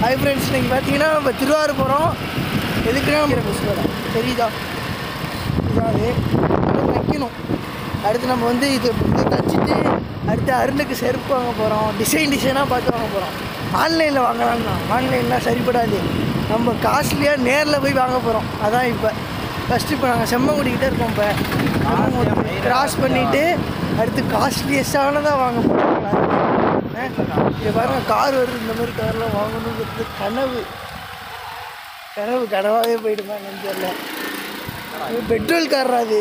Hi friends நீங்கள் பார்த்தீங்கன்னா நம்ம திருவாரூர் போகிறோம் எதுக்குன்னா நம்ம பஸ் வேலை தெரியுதா இதான் அது அதை தைக்கணும் அடுத்து நம்ம வந்து இது இதை தச்சுட்டு அடுத்து அருணுக்கு செருப்பு வாங்க போகிறோம் டிசைன் டிசைனாக பார்த்து வாங்க போகிறோம் ஆன்லைனில் வாங்கலாம்னா ஆன்லைன்லாம் சரிப்படாது நம்ம காஸ்ட்லியாக நேரில் போய் வாங்க போகிறோம் அதான் இப்போ ஃபஸ்ட்டு இப்போ நாங்கள் செம்மங்குடிக்கிட்டே இருக்கோம் இப்போ செம்மங்குடி கிராஸ் பண்ணிவிட்டு அடுத்து காஸ்ட்லியஸ்டானதாக வாங்க போகிறோம் இங்கே பாருங்க கார் வருது இந்த மாதிரி கார்லாம் வாங்கணுங்கிறது கனவு கனவு கனவாகவே போயிடுமா என்னன்னு தெரியல இது பெட்ரோல் கார்ரா அது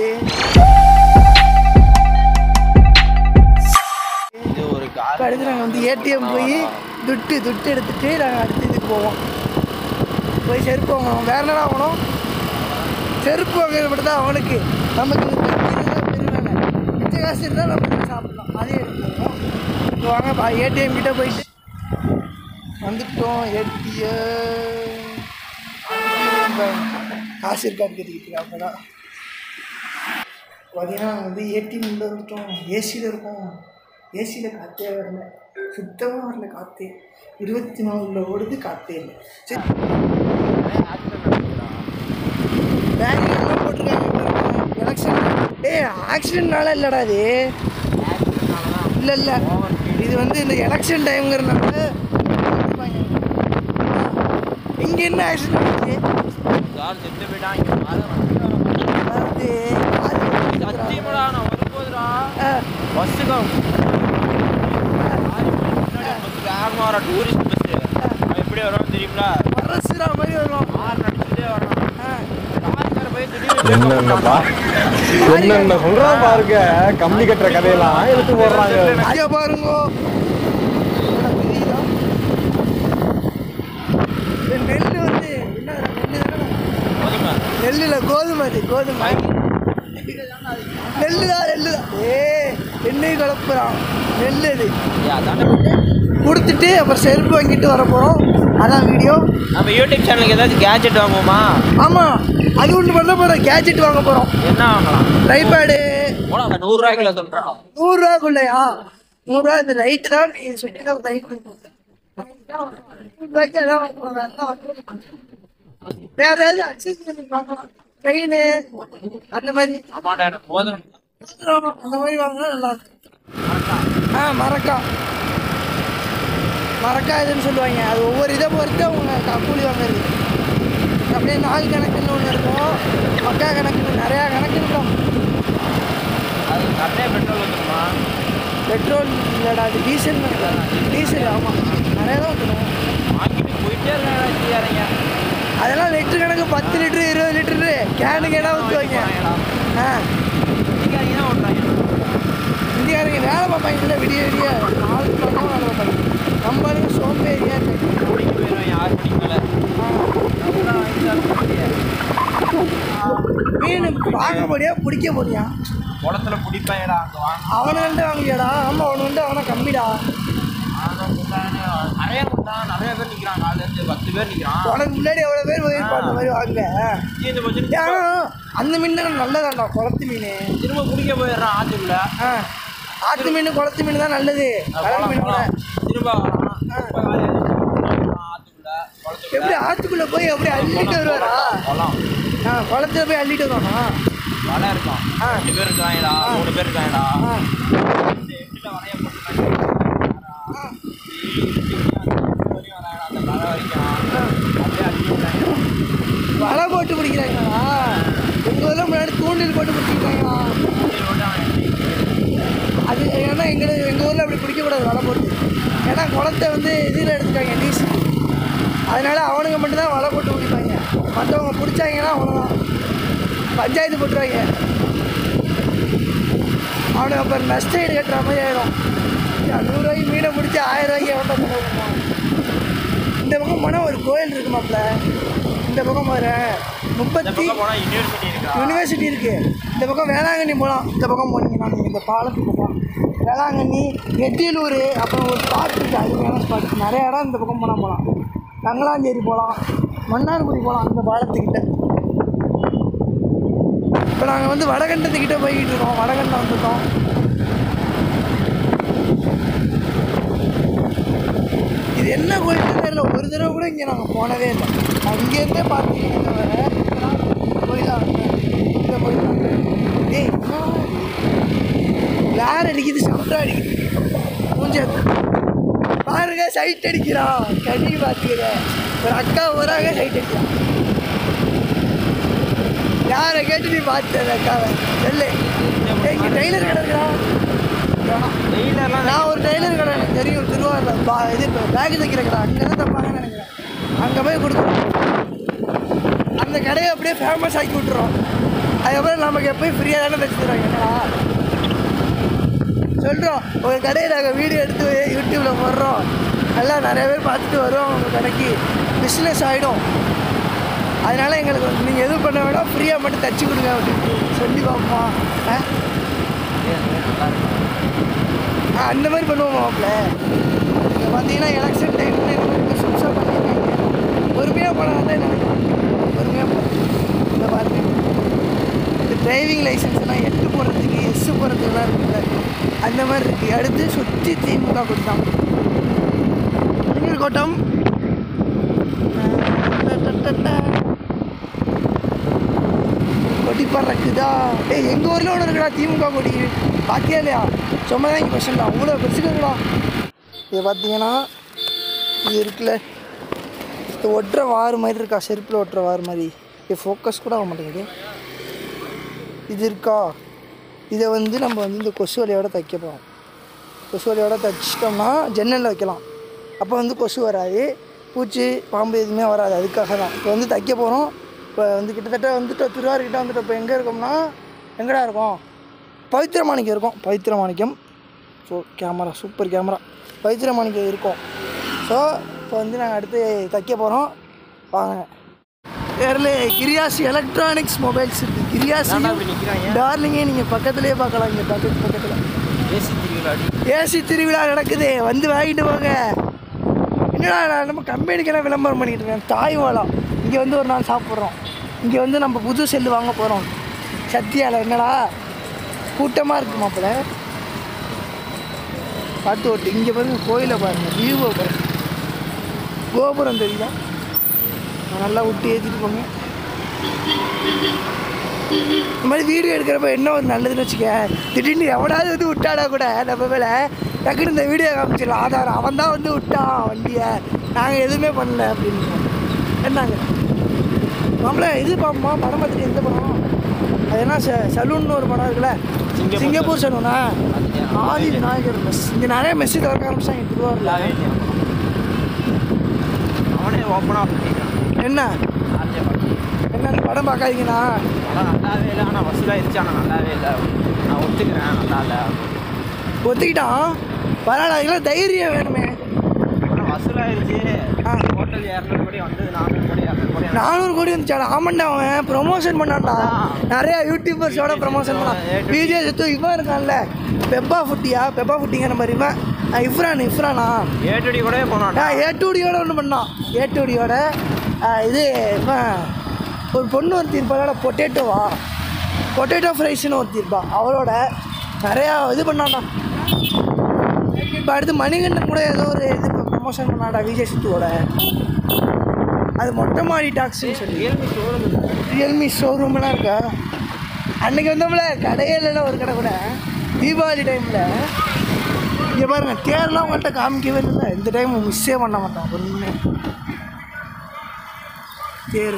இது ஒரு கார் இப்போ அடுத்து நாங்கள் வந்து ஏடிஎம் போய் துட்டு துட்டு எடுத்துட்டு நாங்கள் அடுத்த இதுக்கு போவோம் போய் செருப்பு வாங்கணும் வேற என்ன வாங்கணும் செருப்பு வாங்குறது மட்டும் தான் அவனுக்கு நமக்கு இது பெரிய மிச்ச காசு இருந்தால் நம்ம இதை சாப்பிடலாம் அதே எடுத்துக்கோம் இப்போ வாங்க ஏடிஎம் கிட்ட போயிட்டு வந்துட்டோம் ஏடிஎம் காசு இருக்கான்னு கேட்டுக்கிட்டு அப்போ தான் பார்த்தீங்கன்னா நாங்கள் வந்து ஏடிஎம் உள்ள வந்துட்டோம் ஏசியில் இருக்கோம் ஏசியில் காற்றே வரல சுத்தமாக வரல காற்றே இருபத்தி நாலில் ஓடுது காற்றே இல்லை சரி பேங்க் எல்லாம் போட்டிருக்காங்க எலெக்ஷன் ஏய் ஆக்சிடென்ட்னால இல்லைடா இது இல்லை இல்லை இது வந்து இந்த எலெக்ஷன் டைம்ங்கிறனால இங்கே என்ன ஆக்சிடென்ட் ஆச்சு கார் செத்து போயிட்டான் இங்க பாரு, வண்டி வர மாட்டேங்குது. அதாவது காது சத்தியமாடா, நான் வரும்போதுடா, ஆ, பஸ்ஸுக்கு அவன் லாரி முன்னாடி பஸ் வேகமா வர டூரிஸ்ட் பஸ் அவன் எப்படி வருவான்னு தெரியுங்களா வரசுரா மாதிரி வரும் கார் நடிச்சுட்டே வரான் ஆ, கார்கார போய் திடீர்னு என்னென்னப்பா என்னென்ன சொல்றான் பாருங்க கம்பி கட்டுற கதையெல்லாம் எடுத்து போடுறாங்க ஐயா பாருங்க உனக்கு தெரியுதா? இந்த நெல் வந்து என்ன நெல் தானே? போதுமா? நெல்லுல கோதுமை அது கோதுமை நெல்லு தான் நெல்லு தான் ஏ எண்ணெய் கலப்புறான் நெல் இது ஏய், அதான்டா. கொடுத்துட்டு அப்புறம் செருப்பு வாங்கிட்டு வர போகிறோம் அதான் வீடியோ நம்ம யூடியூப் சேனலுக்கு ஏதாச்சும் கேஜெட் வாங்குவோமா ஆமாம் அது ஒன்று பண்ண போகிறோம் கேஜெட் வாங்க போகிறோம் என்ன வாங்கலாம் ட்ரைபேடு போடா நூறு ரூபாய்க்குள்ள சொல்றான் நூறுரூவாக்குள்ளையா நூறுரூவா இந்த லைட்டு தான் நீ சொல்லி தான் லைட் வேற ஏதாவது accessory பார்க்கலாம் ட்ரெயின் அந்த மாதிரி ஆமாடா எனக்கு போதும் அந்த மாதிரி வாங்கினா நல்லா இருக்கும் ஆ மரக்கா மரக்கா இதுன்னு சொல்லுவாங்க அது ஒவ்வொரு இதை பொறுத்து அவங்க க- கூலி வாங்குறது அப்படியே நாள் கணக்குன்னு ஒன்று இருக்கும் மக்கா கணக்குன்னு நிறையா கணக்கு இருக்கும் அது நிறைய பெட்ரோல் வந்துருமா பெட்ரோல் இல்லைடா அது டீசல் டீசல் ஆமாம் நிறையா தான் ஊற்றணும் வாங்கிட்டு போயிட்டே இருக்காங்க ஜிஆருங்க அதெல்லாம் லிட்டர் கணக்கு பத்து லிட்டரு இருபது லிட்டரு கேனுக்கு இடம் ஊற்றுவாங்க ஆ இந்திக்காரங்க தான் ஓட்டுறாங்க இந்தியாருங்க வேலை பார்ப்பாங்க இல்லை விடிய விடிய நாலு மணி நேரம் வேலை பார்ப்பாங்க நம்ம ஆளுங்க சோம்பேறியா இருக்கு மணிக்கு போயிடுவாங்க ஆறு மணிக்கு மேலே அப்புறம் வாங்கி சாப்பிட முடியாது மீன் பார்க்க போறியா பிடிக்க போறியா குளத்துல பிடிப்பாங்கடா அங்கே வாங்க அவனுங்கள்ட்ட வாங்கியாடா ஆமாம் அவனுங்கள்ட்ட அவனை கம்மிடா ஆனால் கொடுத்தாங்க நிறைய கொடுத்தான் நிறைய பேர் நிற்கிறான் காலேஜ் பத்து பேர் நிற்கிறான் உனக்கு முன்னாடி எவ்வளோ பேர் போயிருப்பா அந்த மாதிரி வாங்க தீர்ந்து போச்சு ஏன் அந்த மீன் தான் நல்லதாண்டா குளத்து மீன் திரும்ப குடிக்க போயிடுறான் ஆற்றுக்குள்ள ஆ ஆத்து மீன் குளத்து மீன் தான் நல்லது கடல் மீன் கூட திரும்ப வரான் திரும்ப வேலையை நிறுத்திட்டு ஆற்றுக்குள்ள குளத்துக்குள்ள எப்படி ஆத்துக்குள்ளே போய் எப்படி அள்ளிட்டு வருவாரா குளம் ஆ குளத்துல போய் அள்ளிட்டு வருவானா வலை இருக்கும் ஆ. ரெண்டு பேர் இருக்காங்கடா மூணு பேர் இருக்காங்கடா ஆ இந்த எட்டுல வலைய போட்டுருக்காங்க அந்த வலை வரைக்கும் அப்படியே அடிச்சு விட்டாங்க வலை போட்டு பிடிக்கிறாங்களா உங்கள் ஊரில் முன்னாடி தூண்டில் போட்டு பிடிச்சிருக்காங்களா அது ஏன்னா எங்கள் எங்கள் ஊரில் அப்படி பிடிக்கக்கூடாது வலை போட்டு ஏன்னா குளத்தை வந்து இதில் எடுத்துட்டாங்க நீஸுக்கு அதனால அவனுங்க மட்டும்தான் வலை போட்டு பிடிப்பாங்க மற்றவங்க பிடிச்சாங்கன்னா அவ்வளோதான் பஞ்சாயத்து போட்டுருவாங்க அவனுக்கு அப்புறம் நஷ்ட ஈடு கட்டுற மாதிரி ஆயிடும் நூறுரூவாய்க்கு மீனை பிடிச்சி ஆயிரம் ரூபாய்க்கு எவ்வளோ பண்ணுவாங்க இந்த பக்கம் போனால் ஒரு கோயில் இருக்கு மாப்ள இந்த பக்கம் பாரு இந்த முப்பத்தி பக்கம் போனா யூனிவர்சிட்டி இருக்கா யூனிவர்சிட்டி இருக்கு இந்த பக்கம் வேளாங்கண்ணி போகலாம் இந்த பக்கம் போனீங்கன்னா நீங்கள் இந்த பாலத்துக்கு போகலாம் வேளாங்கண்ணி எட்டியலூர் அப்புறம் ஒரு ஸ்பாட் இருக்குது அருமையான ஸ்பாட் நிறைய இடம் இந்த பக்கம் போனால் போகலாம் கங்களாஞ்சேரி போகலாம் மன்னார்குடி போகலாம் இந்த பாலத்துக்கிட்ட இப்போ நாங்கள் வந்து வடகண்டத்துக்கிட்ட போய்கிட்டு இருக்கோம் வடகண்டம் வந்துட்டோம் இது இது என்ன கோயில்னு தெரியல ஒரு தடவை கூட இங்கே நாங்கள் போனதே இல்லை அங்கேருந்தே பார்த்தீங்கன்னா தவிர கோயிலா இந்த கோயில் டேய் யார் அடிக்குது சவுண்டா அடிக்குது மூஞ்ச பாருங்க சைட் அடிக்கிறான் கனி பார்த்துக்கிற ஒரு அக்கா ஒராக சைட் அடிக்கிறான் யாரை கேட்டு நீ பார்த்த அந்த அக்காவை சொல்லு ஏய், இங்க டெய்லர் கடை இருக்கா டெய்லர்லாம் நான் ஒரு டெய்லர் கடை எனக்கு தெரியும் திருவாரூரில் பா இது இப்போ பேக் தைக்கிற கடை அங்கே தான் தப்பாங்கன்னு நினைக்கிறேன் அங்கே போய் கொடுக்குறோம் அந்த கடையை அப்படியே ஃபேமஸ் ஆக்கி விட்டுறோம் அதுக்கப்புறம் நமக்கு எப்போயும் ஃப்ரீயாக தானே தைச்சு தருவாங்க என்னடா சொல்கிறோம் ஒரு கடையை நாங்கள் வீடியோ எடுத்து யூடியூப்பில் போடுறோம் நல்லா நிறைய பேர் பார்த்துட்டு வருவோம் உங்கள் கடைக்கு பிஸ்னஸ் ஆகிடும் அதனால் எங்களுக்கு வந்து நீங்கள் எதுவும் பண்ண வேணாம் ஃப்ரீயாக மட்டும் தச்சு கொடுங்க அப்படின்னு சொல்லி பார்ப்போம் ஆ ஆ, அந்த மாதிரி பண்ணுவோம் மாப்பிள்ள இங்கே பார்த்தீங்கன்னா எலெக்ஷன் டைமில் இந்த மாதிரி பிஸ்னஸாக பண்ணியிருக்காங்க பொறுமையாக போனால் தான் நினைக்கிறேன் பொறுமையாக போகிறேன் இந்த பாருங்க இந்த டிரைவிங் லைசன்ஸ்லாம் எட்டு போகிறதுக்கு எஸ் போகிறதுக்குலாம் இருக்குல்ல அந்த மாதிரி இருக்குது அடுத்து சுற்றி திமுக கொடுத்தான் இளைஞர் கோட்டம் கொடி பறக்குதா ஏய் எங்கள் ஊரில் ஒன்று இருக்குடா திமுக கொடி பாத்தியா இல்லையா சும்மா தான் இங்கே கொஸ்டின்டா அவ்வளோ பெருசுக்குங்களா இது பார்த்தீங்கன்னா இது இருக்குல்ல இது ஒட்டுற வாறு மாதிரி இருக்கா செருப்பில் ஒட்டுற வாறு மாதிரி இது ஃபோக்கஸ் கூட ஆக மாட்டேங்குது இது இருக்கா இதை வந்து நம்ம வந்து இந்த கொசு வலையோட தைக்க போகிறோம் கொசு வலையோட தைச்சிட்டோம்னா ஜன்னலில் வைக்கலாம் அப்போ வந்து கொசு வராது பூச்சி பாம்பு எதுவுமே வராது அதுக்காக தான் இப்போ வந்து தைக்க போகிறோம் இப்போ வந்து கிட்டத்தட்ட வந்துட்டு திருவாரூர்கிட்ட வந்துட்டு இப்போ எங்கே இருக்கோம்னா எங்கடா இருக்கோம் பவித்திர மாணிக்கம் இருக்கும் Pavithra Manickam so camera super camera Pavithra Manickam இருக்கும் ஸோ இப்போ வந்து நாங்கள் அடுத்து தைக்க போகிறோம் வாங்க பேரில் கிரியாஸ் எலக்ட்ரானிக்ஸ் மொபைல்ஸ் இருக்குது கிரியாஸ் ஏன்டா இப்படி நிக்கிறாங்க? டார்லிங்கே நீங்கள் பக்கத்துலேயே பார்க்கலாம் இங்கே பக்கத்து பக்கத்தில் ஏசி திருவிழாடி ஏசி திருவிழா நடக்குது வந்து வாங்கிட்டு போங்க என்னடா நான் நம்ம கம்பெனிக்கெல்லாம் விளம்பரம் பண்ணிட்டு இருக்கேன் தாய் வாழம் இங்கே வந்து ஒரு நாள் சாப்பிட்றோம் இங்கே வந்து நம்ம புது செல்லு வாங்க போகிறோம் சத்யாவில் என்னடா கூட்டமாக இருக்கு மாப்பிள்ள பார்த்து ஓட்டு இங்கே பாருங்க கோயிலை பாருங்க வியூவை பாருங்க கோபுரம் தெரியுதா நல்லா விட்டு ஏற்றிட்டு போங்க இந்த மாதிரி வீடியோ எடுக்கிறப்ப என்ன ஒரு நல்லதுன்னு வச்சுக்க திடீர்னு எவனாவது வந்து விட்டாடா கூட நம்ம மேலே டக்குன்னு இந்த வீடியோ காமிச்சிடலாம் ஆதாரம் அவன் தான் வந்து விட்டான் வண்டியை நாங்கள் எதுவுமே பண்ணல அப்படின்னு என்னங்க நம்மள இது பார்ப்போமா படம் பார்த்துட்டு எந்த படம் அது என்ன ச சலூன்னு ஒரு படம் இருக்குல்ல சிங்கப்பூர் சிங்கப்பூர் சலூனா ஆதி விநாயகர் மெஸ் இங்கே நிறைய மெஸ்ஸு திறக்க ஆரம்பிச்சாங்க திருவாரூரில் அவனே ஓப்பனாக பண்ணிக்கிறான் என்ன ஆர்ஜே பாட்டி என்ன அந்த படம் பார்க்காதீங்கண்ணா படம் நல்லாவே இல்லை ஆனால் வசூலாயிருச்சு ஆனால் நல்லாவே இல்லை நான் ஒத்துக்கிறேன் நல்லா இல்லை ஒத்துக்கிட்டான் பரவாயில்ல அதெல்லாம் தைரியம் வேணுமே ஆனால் வசூலாயிருச்சு ஆ. ஹோட்டல் இரநூறு கோடி வந்தது நானூறு கோடி இரநூறு கோடி நானூறு கோடி வந்துச்சாடா ஆமாண்டா அவன் ப்ரொமோஷன் பண்ணான்டா நிறைய யூடியூபர்ஸோட ப்ரொமோஷன் பண்ணான் விஜய் சுத்து இவன் இருக்கான்ல பெப்பா ஃபுட்டியா பெப்பா ஃபுட்டிங்க நம்ம இவன் ஆ, இஃப்ரான் இஃப்ரானா ஏட்டுடி கூட போனான்டா நான் ஏட்டூடியோட ஒன்று பண்ணான் ஏட்டூடியோட இது இவன் ஒரு பொண்ணு ஒருத்தி இருப்பாளோட பொட்டேட்டோவா பொட்டேட்டோ ஃப்ரைஸ்னு ஒருத்தி இருப்பா அவளோட நிறையா இது பண்ணான்டா இப்போ அடுத்து மணிகண்டன் கூட ஏதோ ஒரு இது ப்ரொமோஷன் பண்ணாடா விஜய் சித்துவோட அது மொட்டை மாடி டாக்ஸ்னு சொல்லி ரியல்மி ஷோரூம் ரியல்மி ஷோரூம்லாம் இருக்கா அன்னைக்கு வந்தோம்ல கடையே இல்லைல்ல ஒரு கடை கூட தீபாவளி டைமில் இங்கே பாருங்க தேர்லாம் உங்கள்கிட்ட காமிக்கவே இல்லை இந்த டைம் மிஸ்ஸே பண்ண மாட்டான் பொறுமை தேர்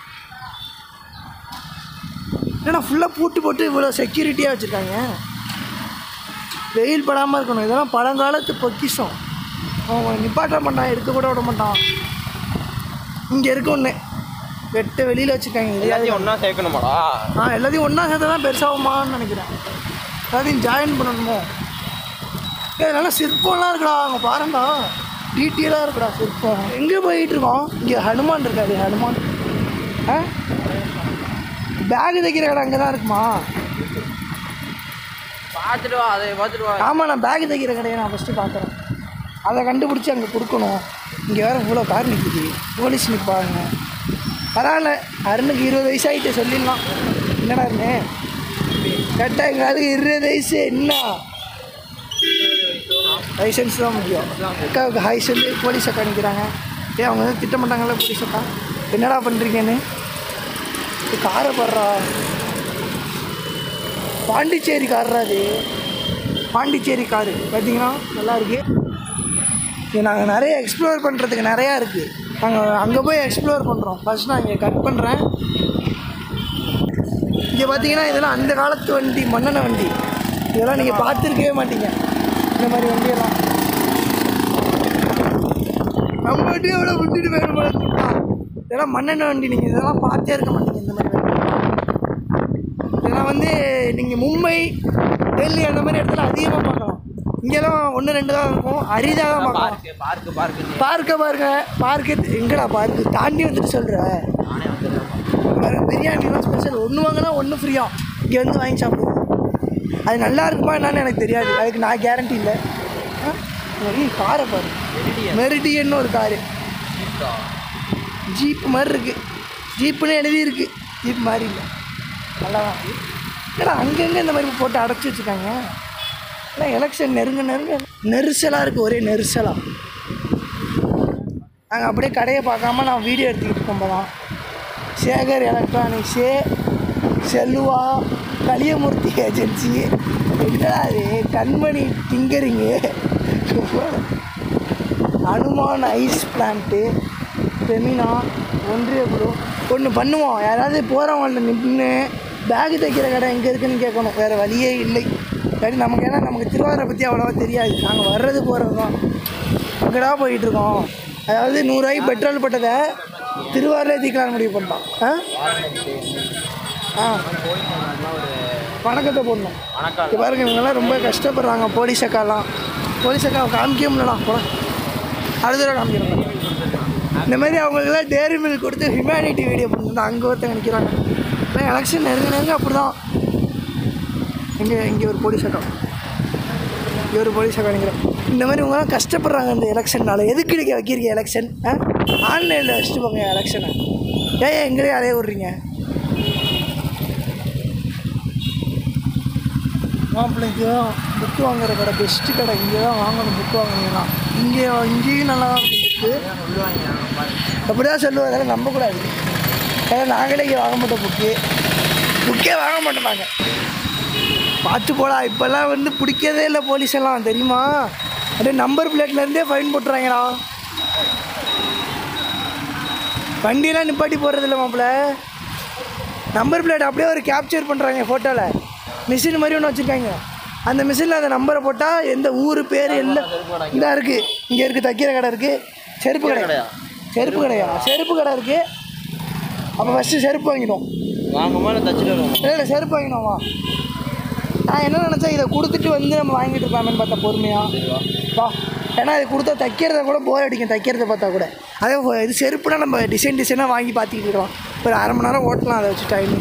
ஏன்னா ஃபுல்லாக பூட்டு போட்டு இவ்வளோ செக்யூரிட்டியாக வச்சுருக்காங்க வெயில் படாமல் இருக்கணும் இதெல்லாம் பழங்காலத்து பொக்கிஷம் அவன் நிப்பாட்ட மாட்டான் எடுக்க கூட விட மாட்டான் இங்கே இருக்க ஒன்று வெட்ட வெளியில் வச்சுருக்காங்க இது எல்லாத்தையும் ஒன்றா சேர்க்கணுமாடா ஆ எல்லாத்தையும் ஒன்றா சேர்த்து தான் பெருசாகுமான்னு நினைக்கிறேன் எல்லாத்தையும் ஜாயின் பண்ணணுமோ ஏ நல்லா சிற்பம்லாம் இருக்குடா அங்கே பாருங்கடா டீட்டெயிலாக இருக்குடா சிற்பம் எங்கே போயிட்டு இருக்கோம் இங்கே ஹனுமான் இருக்காது ஹனுமான் ஆ பேக் தைக்கிற கடை அங்கே தான் இருக்குமா பார்த்துட்டு வா அதை பார்த்துட்டு வா ஆமாம் நான் பேக் தைக்கிற கடையை நான் ஃபஸ்ட்டு பார்க்குறேன் அதை கண்டுபிடிச்சி அங்கே கொடுக்கணும் இங்கே வேறு இவ்வளோ கார் நிற்குது போலீஸ் நிற்பாங்க பரவாயில்ல அருணுக்கு இருபது வயசு ஆகிட்டு சொல்லிடலாம் என்னடா அருணு கரெக்டாக எங்கள் அதுக்கு இருபது வயசு என்ன லைசன்ஸ் தான் முக்கியம் அக்காவுக்கு ஹாய் சொல்லி போலீஸ் அக்கா நிற்கிறாங்க ஏன் அவங்க வந்து திட்ட மாட்டாங்கல்ல போலீஸ் அக்கா என்னடா பண்ணுறீங்கன்னு இது காரை படுறா பாண்டிச்சேரி கார்ரா அது பாண்டிச்சேரி காரு பார்த்தீங்கன்னா நல்லா இருக்கு இது நாங்கள் நிறைய எக்ஸ்ப்ளோர் பண்ணுறதுக்கு நிறையா இருக்குது நாங்கள் அங்கே போய் எக்ஸ்ப்ளோர் பண்ணுறோம் ஃபர்ஸ்ட் நான் இங்கே கட் பண்ணுறேன் இங்கே பார்த்தீங்கன்னா இதெல்லாம் அந்த காலத்து வண்டி மண்ணெண்ண வண்டி இதெல்லாம் நீங்கள் பார்த்துருக்கவே மாட்டீங்க இந்த மாதிரி வண்டியெல்லாம் நம்ம வண்டியை விட விட்டுட்டு போயிடும் போல இருக்கு. இதெல்லாம் மண்ணெண்ண வண்டி நீங்கள் இதெல்லாம் பார்த்தே இருக்க மாட்டீங்க இந்த மாதிரி வண்டி இதெல்லாம் வந்து நீங்கள் மும்பை டெல்லி அந்த மாதிரி இடத்துல அதிகமாக பார்க்கலாம் இங்கெல்லாம் ஒன்று ரெண்டு தான் இருக்கும் அரிதாக தான் பார்க்கலாம் பார்க்கு பார்க்கு பார்க்கு பார்க்க பாருங்க பார்க்கு எங்கடா பார்க்கு தாண்டி வந்துட்டு சொல்கிற நானே வந்துடுறேன் பிரியாணிலாம் ஸ்பெஷல் ஒன்று வாங்கினா ஒன்று ஃப்ரீயாக இங்கே வந்து வாங்கி சாப்பிடுவோம் அது நல்லா இருக்குமா என்னன்னு எனக்கு தெரியாது அதுக்கு நான் கேரண்டி இல்லை ஆ, சரி காரை பாரு மெரிடியன்னு ஒரு காரு ஜீப் மாதிரி இருக்குது ஜீப்புன்னு எழுதியிருக்கு ஜீப் மாதிரி இல்லை நல்லா தான் இருக்கு ஏன்னா அங்கங்கே இந்த மாதிரி போட்டு அடைச்சி வச்சுருக்காங்க ஆனால் எலெக்ஷன் நெருங்க நெருங்க நெரிசலாக இருக்குது ஒரே நெரிசலாக நாங்கள் அப்படியே கடையை பார்க்காம நான் வீடியோ எடுத்துக்கிட்டு இருக்கும்போதான் சேகர் எலக்ட்ரானிக்ஸு செல்வா கலியமூர்த்தி ஏஜென்சி என்னடா அது Kanmani tinkering Hanuman ice plant Femina ஒன்றிய குழு ஒன்று பண்ணுவோம் யாராவது போகிறவங்கள்ட்ட நின்று பேக் தைக்கிற கடை எங்கே இருக்குன்னு கேட்கணும் வேறு வழியே இல்லை சரி நமக்கு ஏன்னா நமக்கு திருவாரூரை பற்றி அவ்வளோவா தெரியாது நாங்கள் வர்றது போகிறது தான் அங்கடா போயிட்டுருக்கோம் அதாவது நூறுரூவாய்க்கு பெட்ரோல் போட்டதை திருவாரூரே தீக்கலான்னு முடிவு பண்ணிட்டோம் ஆ ஆ வணக்கத்தை போடணும் வணக்கம் இங்க பாருங்க இவங்கெல்லாம் ரொம்ப கஷ்டப்படுறாங்க போலீஸ் அக்காலாம் போலீஸ் அக்காவை காமிக்க முடியலாம் போலாம் அடுத்த தடவை காமிக்கிறோம் இந்த மாதிரி அவங்களுக்குலாம் டேரி மில்க் கொடுத்து ஹியூமனிட்டி வீடியோ பண்ணிருந்தோம் அங்கே ஒருத்தங்க நிற்கிறாங்க ஆனால் எலெக்ஷன் நெருங்க நெருங்க அப்படி தான் இங்கே இங்கே ஒரு போலீஸ் அக்கா இங்கே ஒரு போலீஸ் அக்கா நிற்கிறேன் இந்த மாதிரி இவங்கலாம் கஷ்டப்படுறாங்க இந்த எலெக்ஷன்னால எதுக்கு நீங்கள் வைக்கிறீங்க எலெக்ஷன் ஆ ஆன்லைனில் வச்சுட்டு போங்க எலெக்ஷனை ஏன் எங்களே அலைய விட்றீங்க மாப்பிள்ளைக்கு புக்கு வாங்குற கடை பெஸ்ட்டு கடை இங்கே தான் வாங்கணும் புக்கு வாங்கினீங்கன்னா இங்கே இங்கேயும் நல்லா தான் இருக்கும் புக்கு அப்படிதான் சொல்லுவோம் அதெல்லாம் நம்பக்கூடாது ஏன்னா நாங்களே இங்கே வாங்க மாட்டோம் புக்கு புக்கே வாங்க மாட்டோம் நாங்கள் பார்த்து போலாம் இப்போல்லாம் வந்து பிடிக்கதே இல்லை போலீஸ் எல்லாம் தெரியுமா அப்படியே நம்பர் பிளேட்லேருந்தே ஃபைன் போட்டுறாங்கடா வண்டியெல்லாம் நிப்பாட்டி போடுறதில்ல மாப்பிள்ள நம்பர் பிளேட் அப்படியே ஒரு கேப்சர் பண்ணுறாங்க ஃபோட்டோவில் மிஷின் மாதிரி ஒன்று வச்சுருக்காங்க அந்த மிஷினில் அந்த நம்பரை போட்டால் எந்த ஊர் பேர் எல்லாம் இதாக இருக்குது இங்கே இருக்குது தைக்கிற கடை இருக்குது செருப்பு கடை செருப்பு கடையா செருப்பு கடை இருக்குது அப்போ ஃபஸ்ட்டு செருப்பு வாங்கிடும் வாங்கம்மா இல்லை தச்சுட்டு வருவோம் இல்லை இல்லை செருப்பு வாங்கினோமா நான் என்ன நினச்சேன் இதை கொடுத்துட்டு வந்து நம்ம வாங்கிட்டு இருக்கலாமேன்னு பார்த்தா பொறுமையாக வா ஏன்னா இது கொடுத்தா தைக்கிறத கூட போர் அடிக்கும் தைக்கிறத பார்த்தா கூட அதே போ- இது செருப்புனா நம்ம டிசைன் டிசைனாக வாங்கி பார்த்துக்கிட்டு இருக்கலாம் ஒரு அரை மணி நேரம் ஓட்டலாம் அதை வச்சு டைம்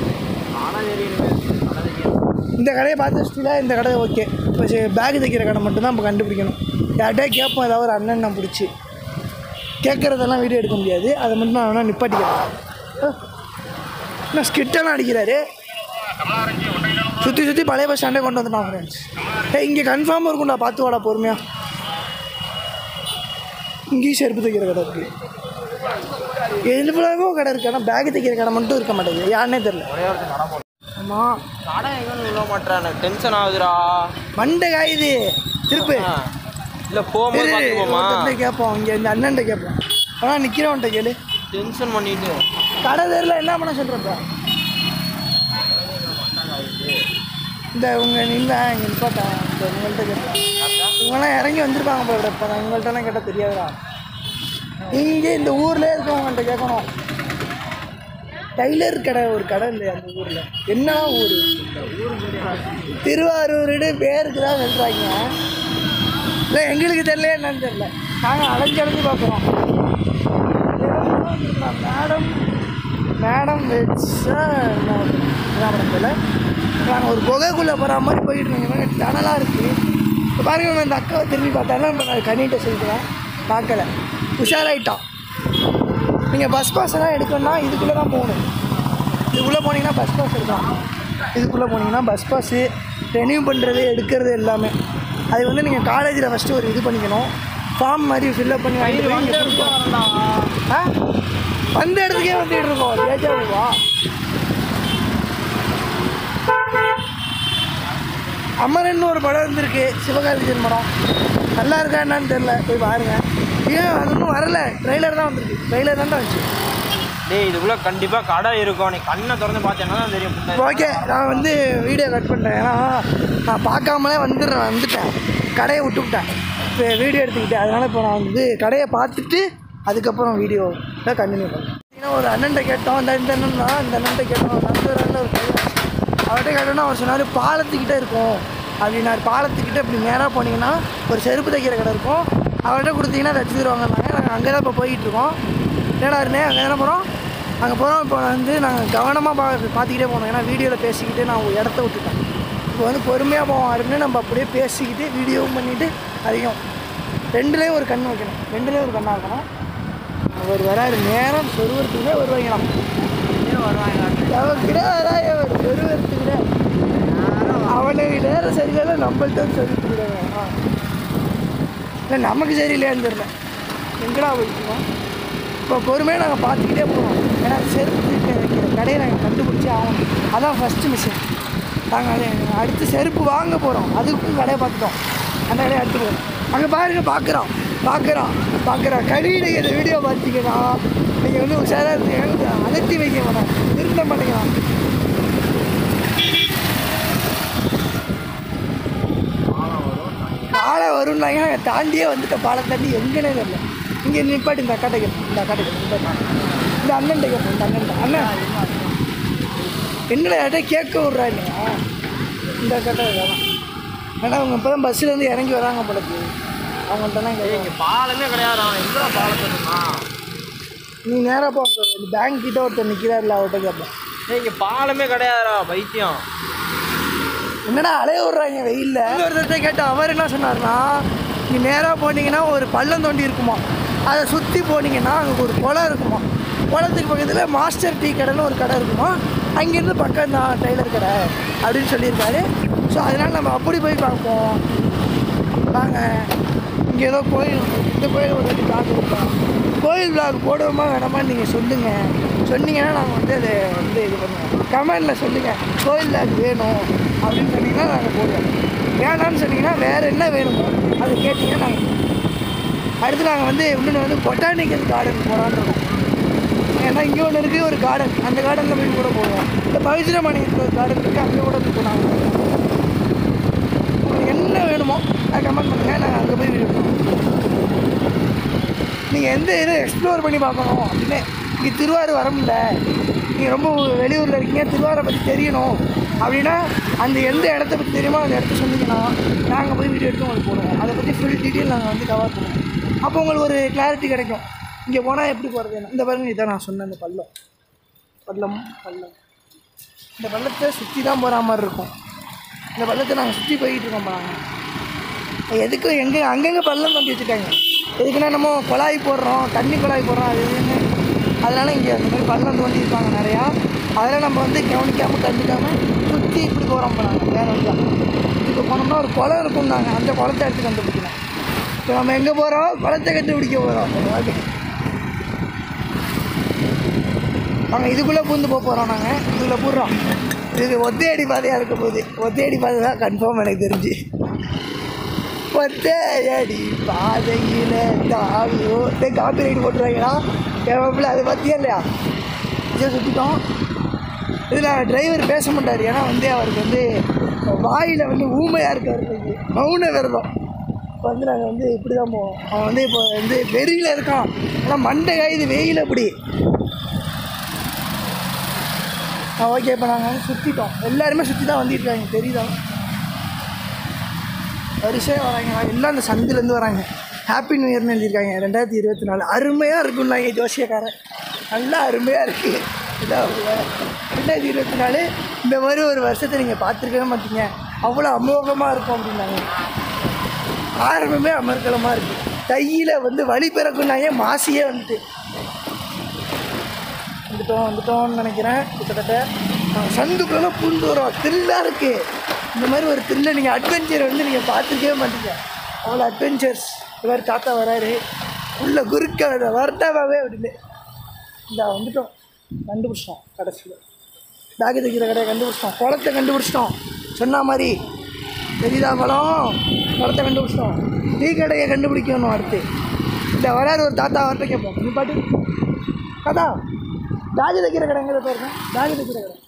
இந்த கடையை பார்த்து வச்சுட்டா இந்த கடை ஓகே இப்போ பேக் தைக்கிற கடை மட்டும்தான் நம்ம கண்டுபிடிக்கணும் யார்கிட்டயா கேட்போம் ஏதாவது ஒரு அண்ணன் நான் பிடிச்சி கேட்குறதெல்லாம் வீடியோ எடுக்க முடியாது அதை மட்டும் நான் வேணால் நிப்பாட்டிக்கிறேன் என்ன ஸ்கிட்டெல்லாம் அடிக்கிறாரு சுற்றி சுற்றி பழைய பஸ் ஸ்டாண்டே கொண்டு வந்துட்டான் ஃப்ரெண்ட்ஸ் ஏ இங்கே கன்ஃபார்மாக இருக்கும்டா பார்த்து வாடா பொறுமையாக இங்கேயும் செருப்பு தைக்கிற கடை இருக்குது எவ்வளவோ கடை இருக்குது ஆனால் பேக் தைக்கிற கடை மட்டும் இருக்க மாட்டேங்குது யாருன்னே தெரில ஆமாம் கடை எங்கன்னு சொல்ல மாட்டேன் எனக்கு டென்ஷன் ஆகுதுடா மண்டை காயுது திருப்பு ஆ. இல்ல போகும்போது பார்த்து போமா ஒருத்தர்கிட்ட கேட்போம் இங்கே இந்த அண்ணன்ட்ட கேட்போம் ஆனால் நிற்கிறவன்ட்ட கேளு டென்ஷன் பண்ணிட்டு கடை தெரியல என்ன பண்ண சொல்கிறப்ப இந்த உங்க நில்ல இங்கே நிப்பாட்டா இந்த உங்கள்கிட்ட கேட்பேன் இவங்கெல்லாம் இறங்கி வந்திருப்பாங்க போல இப்போ நான் உங்கள்கிட்டலாம் கேட்டால் தெரியாதுடா இங்கே இந்த ஊர்லேயே இருக்கவங்கள்ட்ட கேட்கணும் டைலர் கடை ஒரு கடை இல்லையா அந்த ஊரில் என்ன ஊர் திருவாரூர்னு பேருக்கு தான் சொல்கிறாங்க இல்லை எங்களுக்கு தெரியல என்னன்னு தெரியல நாங்கள் அலைஞ்சு அலைஞ்சு பார்க்குறோம் மேடம் மேடம் வச்சா என்ன மேடம் தெரியல நாங்கள் ஒரு குகைக்குள்ளே போகிற மாதிரி போயிட்டு இருந்தோம் டனலாக இருக்குது இப்போ பாருங்க இவன் இந்த அக்காவை திரும்பி பார்த்தாலும் இப்போ நான் கண்ணிட்ட சொல்லிக்கிறேன் பார்க்கல உஷாராயிட்டான் நீங்கள் பஸ் பாஸ் எல்லாம் எடுக்கணும்னா இதுக்குள்ளே தான் போகணும் இதுக்குள்ளே போனீங்கன்னா பஸ் பாஸ் எடுக்கலாம் இதுக்குள்ளே போனீங்கன்னா பஸ் பாஸு ரெனியூ பண்ணுறது எடுக்கிறது எல்லாமே அது வந்து நீங்கள் காலேஜில் ஃபஸ்ட்டு ஒரு இது பண்ணிக்கணும் ஃபார்ம் மாதிரி ஃபில்அப் பண்ணி வாங்கிட்டு போய் இங்க கொடுக்கணும். ஆ வந்த இடத்துக்கே வந்துட்டு இருக்கோம் தேஜாவா அமரன் ஒரு படம் இருந்திருக்கு சிவகார்த்திகேயன் படம் நல்லா இருக்கா என்னன்னு தெரில போய் பாருங்க ஏன் அது ஒன்றும் வரல ட்ரெய்லர் தான் வந்திருக்கு ட்ரெய்லர் தான் வந்துச்சு டேய் இதுக்குள்ள கண்டிப்பா கடை இருக்கும் நீ கண்ணை திறந்து பார்த்தேன்னா தான் தெரியும் முட்டை. ஓகே நான் வந்து வீடியோ கட் பண்ணிட்டேன் ஏன்னா நான் பார்க்காமலே வந்துடுறேன் வந்துட்டேன் கடையை விட்டுவிட்டேன் இப்போ வீடியோ எடுத்துக்கிட்டேன் அதனால் இப்போ நான் வந்து கடையை பார்த்துட்டு அதுக்கப்புறம் வீடியோ தான் கண்டினியூ பண்ணேன் ஏன்னா ஒரு அண்ணன்ட்ட கேட்டோம் இந்த இந்த அண்ணன் தான் இந்த அண்ணன்ட்ட கேட்டோம் நண்பரான ஒரு பையன் அவர்கிட்ட கேட்டோன்னா அவர் சொன்னார் பாலத்துக்கிட்ட இருக்கும் அப்படின்னாரு பாலத்துக்கிட்ட இப்படி நேராக போனீங்கன்னா ஒரு செருப்பு தைக்கிற கடை இருக்கும் அவர்கிட்ட கொடுத்தீங்கன்னா தச்சு தருவாங்கன்னாங்க நாங்கள் அங்கே தான் இப்போ போயிட்டு இருக்கோம் என்னடா இருந்தே அங்கே தானே போகிறோம் அங்கே போகிறோம் இப்போ வந்து நாங்கள் கவனமாக பா பார்த்துக்கிட்டே போனோம் ஏன்னா வீடியோவில் பேசிக்கிட்டு நான் ஒரு இடத்த விட்டுட்டேன் இப்போ வந்து பொறுமையாக போவோம் அப்படின்னு நம்ம அப்படியே பேசிக்கிட்டு வீடியோவும் பண்ணிவிட்டு அதிகம் ரெண்டுலேயும் ஒரு கண் வைக்கணும் ரெண்டுலேயும் ஒரு கண்ணாக இருக்கணும் அவர் வராரு நேரம் சொருவத்துக்குள்ளே வருவாங்களாம் அவர்கிட்ட வராய அவர் சொருவத்துக்குள்ள அவனுக்கு நேரம் சரியில்லை நம்மள்ட்ட சொருவத்துக்குள்ள இல்லை நமக்கு சரியில்லையான்னு தெரியல எங்கடா போயிட்டுருக்கோம் இப்போ பொறுமையாக நாங்கள் பார்த்துக்கிட்டே போகிறோம் ஏன்னா செருப்பு தூக்கி வைக்கிற கடையை நாங்கள் கண்டுபிடிச்சி ஆகணும் அதான் ஃபஸ்ட்டு மிஷின் நாங்கள் அது அடுத்து செருப்பு வாங்க போகிறோம் அதுக்கும் கடையை பார்த்துட்டோம் அந்த கடையை அடுத்து போகிறோம் அங்கே பாருங்க பார்க்குறோம் பார்க்குறோம் பார்க்குறோம் கடியில் இந்த வீடியோ பார்த்தீங்கன்னா நீங்கள் வந்து உஷாராக இருந்தீங்க அகற்றி வைக்க மாட்டோம் திருத்த மாட்டேங்கிறான் பாலம் வரும்னாங்க நாங்கள் தாண்டியே வந்துட்டோம் பாலம் தாண்டி எங்கேனே தெரியல இங்கே நிப்பாட்டு இந்த அக்காட்ட கேட்போம் இந்த அக்காட்ட கேட்போம் இந்த அண்ணன் கேட்போம் இந்த அண்ணன் அண்ணன் என்னடா யார்கிட்ட கேட்க விட்றா இல்லையா இந்த அக்காட்ட வேணாம் ஏன்னா அவங்க இப்போ தான் பஸ்ஸிலேருந்து இறங்கி வராங்க போலக்கு அவங்கள்ட்ட தான் டேய், கேட்கும் இங்க பாலமே கிடையாது அவன் எங்க பாலத்தை சொன்னான் நீ நேராக போ பேங்க் கிட்ட ஒருத்தர் நிற்கிறாருல அவர்கிட்ட கேட்பேன் டேய் இங்க பாலமே கிடையாதுடா பைத்தியம் என்னடா அலைய விட்றாங்க வெயில்ல ஒருத்தர்கிட்ட கேட்டு அவர் என்ன சொன்னார்னா நீ நேராக போனீங்கன்னா ஒரு பள்ளம் தோண்டி இருக்குமா அதை சுற்றி போனீங்கன்னா அங்கே ஒரு குளம் இருக்குமா குளத்துக்கு பக்கத்தில் மாஸ்டர் டீ கடைன்னு ஒரு கடை இருக்குமா அங்கேருந்து பக்கம் தான் டெய்லர் கடை அப்படின்னு சொல்லியிருக்காரு ஸோ அதனால் நம்ம அப்படி போய் பார்ப்போம் வாங்க இங்கே ஏதோ கோயில் இந்த கோயில் ஒரு வாட்டி பார்த்துருக்கோம் கோயில் விழாவுக்கு போடுவோமா வேணாமான்னு நீங்கள் சொல்லுங்கள் சொன்னீங்கன்னா நாங்கள் வந்து அதை வந்து இது பண்ணுவோம் கமெண்டில் சொல்லுங்கள் கோயில் விழாக்கு வேணும் அப்படின்னு சொன்னீங்கன்னா நாங்கள் போடுவோம் வேணாம்னு சொன்னீங்கன்னா வேறு என்ன வேணுமோ அதை கேட்டிங்கன்னா நாங்கள் அடுத்து நாங்கள் வந்து இன்னொன்று வந்து பொட்டானிக்கல் கார்டன் போகலான்னு இருக்கோம் ஏன்னா இங்கே ஒன்று இருக்குது ஒரு கார்டன் அந்த கார்டனில் போய் கூட போவோம் இந்த பவித்ர மாநிலத்தில் ஒரு கார்டன் இருக்குது அங்கே கூட போய் போனாங்க உங்களுக்கு என்ன வேணுமோ அதை கமெண்ட் பண்ணுங்கள் நாங்கள் அங்கே போய் வீடியோ நீங்கள் எந்த இது எக்ஸ்ப்ளோர் பண்ணி பார்க்கணும் அப்படின்னு இங்கே திருவாரூர் வர முடியல நீங்கள் ரொம்ப வெளியூரில் இருக்கீங்க திருவாரூரை பற்றி தெரியணும் அப்படின்னா அந்த எந்த இடத்த பற்றி தெரியுமோ அந்த இடத்த சொன்னீங்கன்னா நாங்கள் போய் வீடியோ எடுத்து உங்களுக்கு போடுவோம் அதை பற்றி ஃபுல் டீட்டெயில் நாங்கள் வந்து கவர் பண்ணுவோம் அப்போ உங்களுக்கு ஒரு கிளாரிட்டி கிடைக்கும் இங்கே போனால் எப்படி போகிறது இந்த பாருங்க இதான் நான் சொன்னேன் இந்த பள்ளம் பள்ளம் பள்ளம் இந்த பள்ளத்தை சுற்றி தான் போகிற மாதிரி இருக்கும் இந்த பள்ளத்தை நாங்கள் சுற்றி போய்கிட்டு இருக்கோம் நாங்கள் எதுக்கு எங்கே அங்கங்கே பள்ளம் தோண்டி வச்சுருக்காங்க எதுக்குன்னா நம்ம குழாய் போடுறோம் தண்ணி குழாய் போடுறோம் அது இதுன்னு அதனால் இங்கே அந்த மாதிரி பள்ளம் தோண்டி இருப்பாங்க நிறையா அதெல்லாம் நம்ம வந்து கவனிக்காமல் கண்டுக்காமல் சுற்றி இப்படி போகிறோம் போனாங்க வேறு வழியாக இப்போ போனோம்னா ஒரு குளம் இருக்கும்னாங்க அந்த குளத்தை எடுத்து கண்டுபிடிக்கலாம் இப்போ நம்ம எங்கே போகிறோம் குளத்தை கண்டுபிடிக்க போகிறோம் ஓகே நாங்கள் இதுக்குள்ளே பூந்து போக போகிறோம் நாங்கள் இதுக்குள்ளே போடுறோம் இது ஒத்தையடி பாதையாக இருக்க போகுது ஒத்தையடி பாதை தான் கன்ஃபார்ம் எனக்கு தெரிஞ்சு ஒத்தையடி பாதையில் தாவியோ காப்பி ரைட் போட்டுருவாங்களா கேட்கல அதை பார்த்தியா இல்லையா இதை சுற்றிட்டோம் இதில் டிரைவர் பேச மாட்டார் ஏன்னா வந்து அவருக்கு வந்து வாயில் வந்து ஊமையாக இருக்கார் இன்னைக்கு. மௌன விரதம் இப்போ வந்து நாங்கள் வந்து இப்படி தான் போவோம் அவன் வந்து இப்போ வந்து வெறியில் இருக்கான் ஆனால் மண்டை காயுது வெயில் அப்படி ஆ ஓகே இப்போ நாங்கள் வந்து சுற்றிட்டோம் எல்லாருமே சுற்றி தான் வந்துட்டு இருக்காங்க தெரியுதா வரிசையாக வராங்க எல்லாம் அந்த சந்திலேருந்து வராங்க ஹாப்பி நியூ இயர்னு எழுதியிருக்காங்க ரெண்டாயிரத்தி இருபத்தி நாலு அருமையாக இருக்குன்னாங்க ஜோசியக்காரன் நல்லா அருமையாக இருக்குது இதான் ரெண்டாயிரத்தி இருபத்தி நாலு இந்த மாதிரி ஒரு வருஷத்தை நீங்கள் பார்த்துருக்கவே மாட்டீங்க அவ்வளோ அமோகமாக இருக்கும் அப்படின்னாங்க ஆரம்பமே அமர்க்கலமாக இருக்குது தையில் வந்து வழி பிறக்குன்னாங்க மாசியே வந்துட்டு வந்துட்டோம் வந்துட்டோம்னு நினைக்கிறேன் கிட்டத்தட்ட நாங்கள் சந்துக்குள்ள பூந்து வரோம் தில்லாக இருக்குது இந்த மாதிரி ஒரு த்ரில்லை நீங்கள் அட்வென்ச்சர் வந்து நீங்கள் பார்த்துருக்கவே மாட்டீங்க அவ்வளோ அட்வென்ச்சர்ஸ் இந்த மாதிரி தாத்தா வராரு உள்ள குறுக்க வரட்டாவே அப்படின்னு இந்த வந்துட்டோம் கண்டுபிடிச்சிட்டோம் கடைசியில் பேக்கு தைக்கிற கடையை கண்டுபிடிச்சிட்டோம் குளத்தை கண்டுபிடிச்சிட்டோம் சொன்ன மாதிரி தெரியுதா குளம் குளத்தை கண்டுபிடிச்சிட்டோம் டீ கடையை கண்டுபிடிக்கணும் அடுத்து இந்த வராரு ஒரு தாத்தா அவர்கிட்ட கேட்போம் நீ பாட்டு தாத்தா பேகு தைக்கிற கடைங்கிற பேர் பேகு தைக்கிற கடை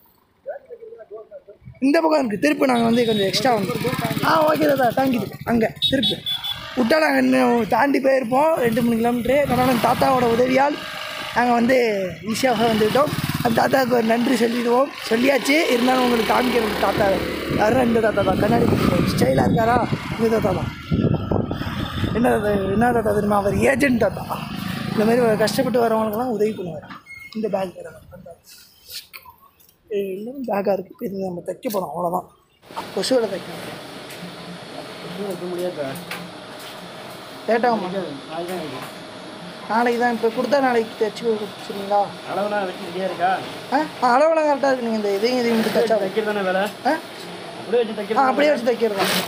இந்த பக்கம் இருக்குது திருப்பி நாங்கள் வந்து கொஞ்சம் எக்ஸ்ட்ரா வந்து ஆ ஓகே தாத்தா தேங்க்யூ அங்கே திருப்பி விட்டா நாங்கள் இன்னும் தாண்டி போயிருப்போம் ரெண்டு மூணு கிலோமீட்ரு அதனால் தாத்தாவோட உதவியால் நாங்கள் வந்து ஈஸியாக வந்துவிட்டோம் அந்த தாத்தாவுக்கு ஒரு நன்றி சொல்லிடுவோம் சொல்லியாச்சு இருந்தாலும் உங்களுக்கு காமிக்கிறது தாத்தா யாரும் இந்த தாத்தா தான் கண்ணாடி ஸ்டைலாக இருக்காரா இந்த தாத்தா தான் என்ன தாத்தா என்ன தாத்தா தெரியுமா அவர் ஏஜென்ட் தாத்தா இந்த மாதிரி கஷ்டப்பட்டு வரவங்களுக்கெல்லாம் உதவி பண்ணுவார் இந்த பேக் தரேன் எல்லாம் பேக்காக இருக்குது இப்போ இது நம்ம தைக்க போகிறோம் அவ்வளோதான் கொசுவில் தைக்கணும் லேட்டாகும் நாளைக்கு தான் இப்போ கொடுத்தா நாளைக்கு தைச்சி கொடுத்துருங்களா அளவுலாம் வச்சு ரெடியாக இருக்கா ஆ அளவெல்லாம் கரெக்டாக இருக்கு நீங்கள் இந்த இதையும் இதையும் மட்டும் தைச்சா தைக்கிறது தானே வேலை ஆ அப்படியே வச்சு ஆ தைக்கிறது அப்படியே வச்சு தைக்கிறது தான்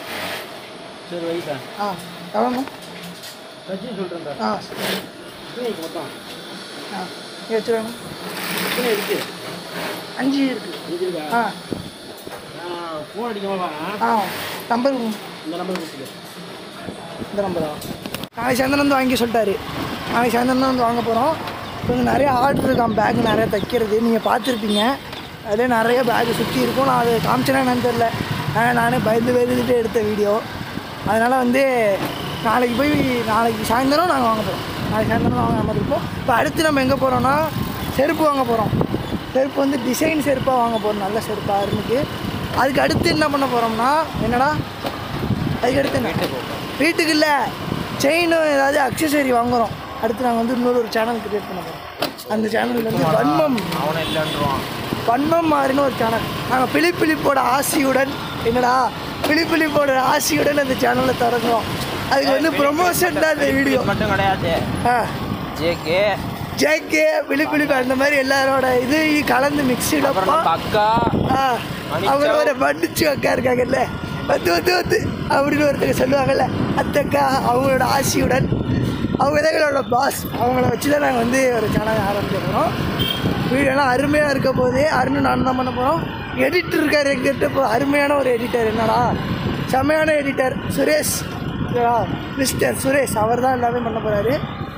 சரி வைட்டா ஆ எவ்வளோண்ணா வச்சு சொல்கிறேன் ஆ சரி துணி மொத்தம் ஆ இங்கே வச்சுருவேண்ணா துணி இருக்கு அஞ்சு இருக்குது இது இருக்கா ஆ நான் ஃபோன் அடிக்காம வரேன் ஆ நம்பர் இந்த நம்பர் கொடுத்துரு இந்த நம்பரா நாளைக்கு சாயந்தரம் வந்து வாங்கி சொல்லிட்டாரு நாளைக்கு சாயந்தரம் தான் வந்து வாங்க போகிறோம் கொஞ்சம் நிறைய ஆர்டர் இருக்கான் பேக் நிறைய தைக்கிறது நீங்கள் பார்த்துருப்பீங்க அதிலே நிறைய பேக் சுற்றி இருக்கும் நான் அது காமிச்சேனா என்னன்னு தெரில ஆனால் நானே பயந்து பயந்துட்டு எடுத்த வீடியோ அதனால் வந்து நாளைக்கு போய் நாளைக்கு சாயந்தரம் நாங்கள் வாங்க போகிறோம் நாளைக்கு சாயந்தரம் தான் வாங்க மாதிரி இருப்போம் இப்போ அடுத்து நம்ம எங்கே போகிறோன்னா செருப்பு வாங்க போகிறோம் செருப்பு வந்து டிசைன் செருப்பாக வாங்க போகிறோம் நல்ல செருப்பாக இருந்துக்கு அதுக்கு அடுத்து என்ன பண்ண போகிறோம்னா என்னடா அதுக்கு அடுத்து என்ன வீட்டுக்கு இல்லை செயின் ஏதாவது அக்சசரி வாங்குறோம் அடுத்து நாங்கள் வந்து இன்னொரு ஒரு சேனல் கிரியேட் பண்ண போகிறோம் அந்த சேனல் வந்து வன்மம் அவனை இல்லைன்றான் வன்மம் மாறின ஒரு சேனல் நாங்கள் பிலிப்பிலிப்போட ஆசியுடன் என்னடா பிலிப்பிலிப்போட ஆசியுடன் அந்த சேனலை திறந்தோம் அதுக்கு வந்து ப்ரொமோஷன் தான் இந்த வீடியோ மட்டும் கிடையாது ஆ ஜேகே ஜேகே பிலிப்பிலிப்பு அந்த மாதிரி எல்லாரோட இது கலந்து மிக்சிடப்பா அப்புறம் நம்ம அக்கா ஆ, அவர் ஒரு மன்னிச்சு அக்கா இருக்காங்கல்ல வந்து வந்து வந்து அப்படின்னு ஒருத்தங்க சொல்லுவாங்கல்ல அத்தக்கா அவங்களோட ஆசியுடன் அவங்க தான் எங்களோட பாஸ் அவங்கள வச்சு தான் நாங்கள் வந்து ஒரு சேனல் ஆரம்பிக்க போகிறோம் வீடியோலாம் அருமையாக இருக்க போது அருண் நான் தான் பண்ண போகிறோம் எடிட்டர் இருக்கார் எங்கிட்ட இப்போ அருமையான ஒரு எடிட்டர் என்னடா செம்மையான எடிட்டர் சுரேஷ் மிஸ்டர் சுரேஷ் அவர் தான் எல்லாமே பண்ண போகிறாரு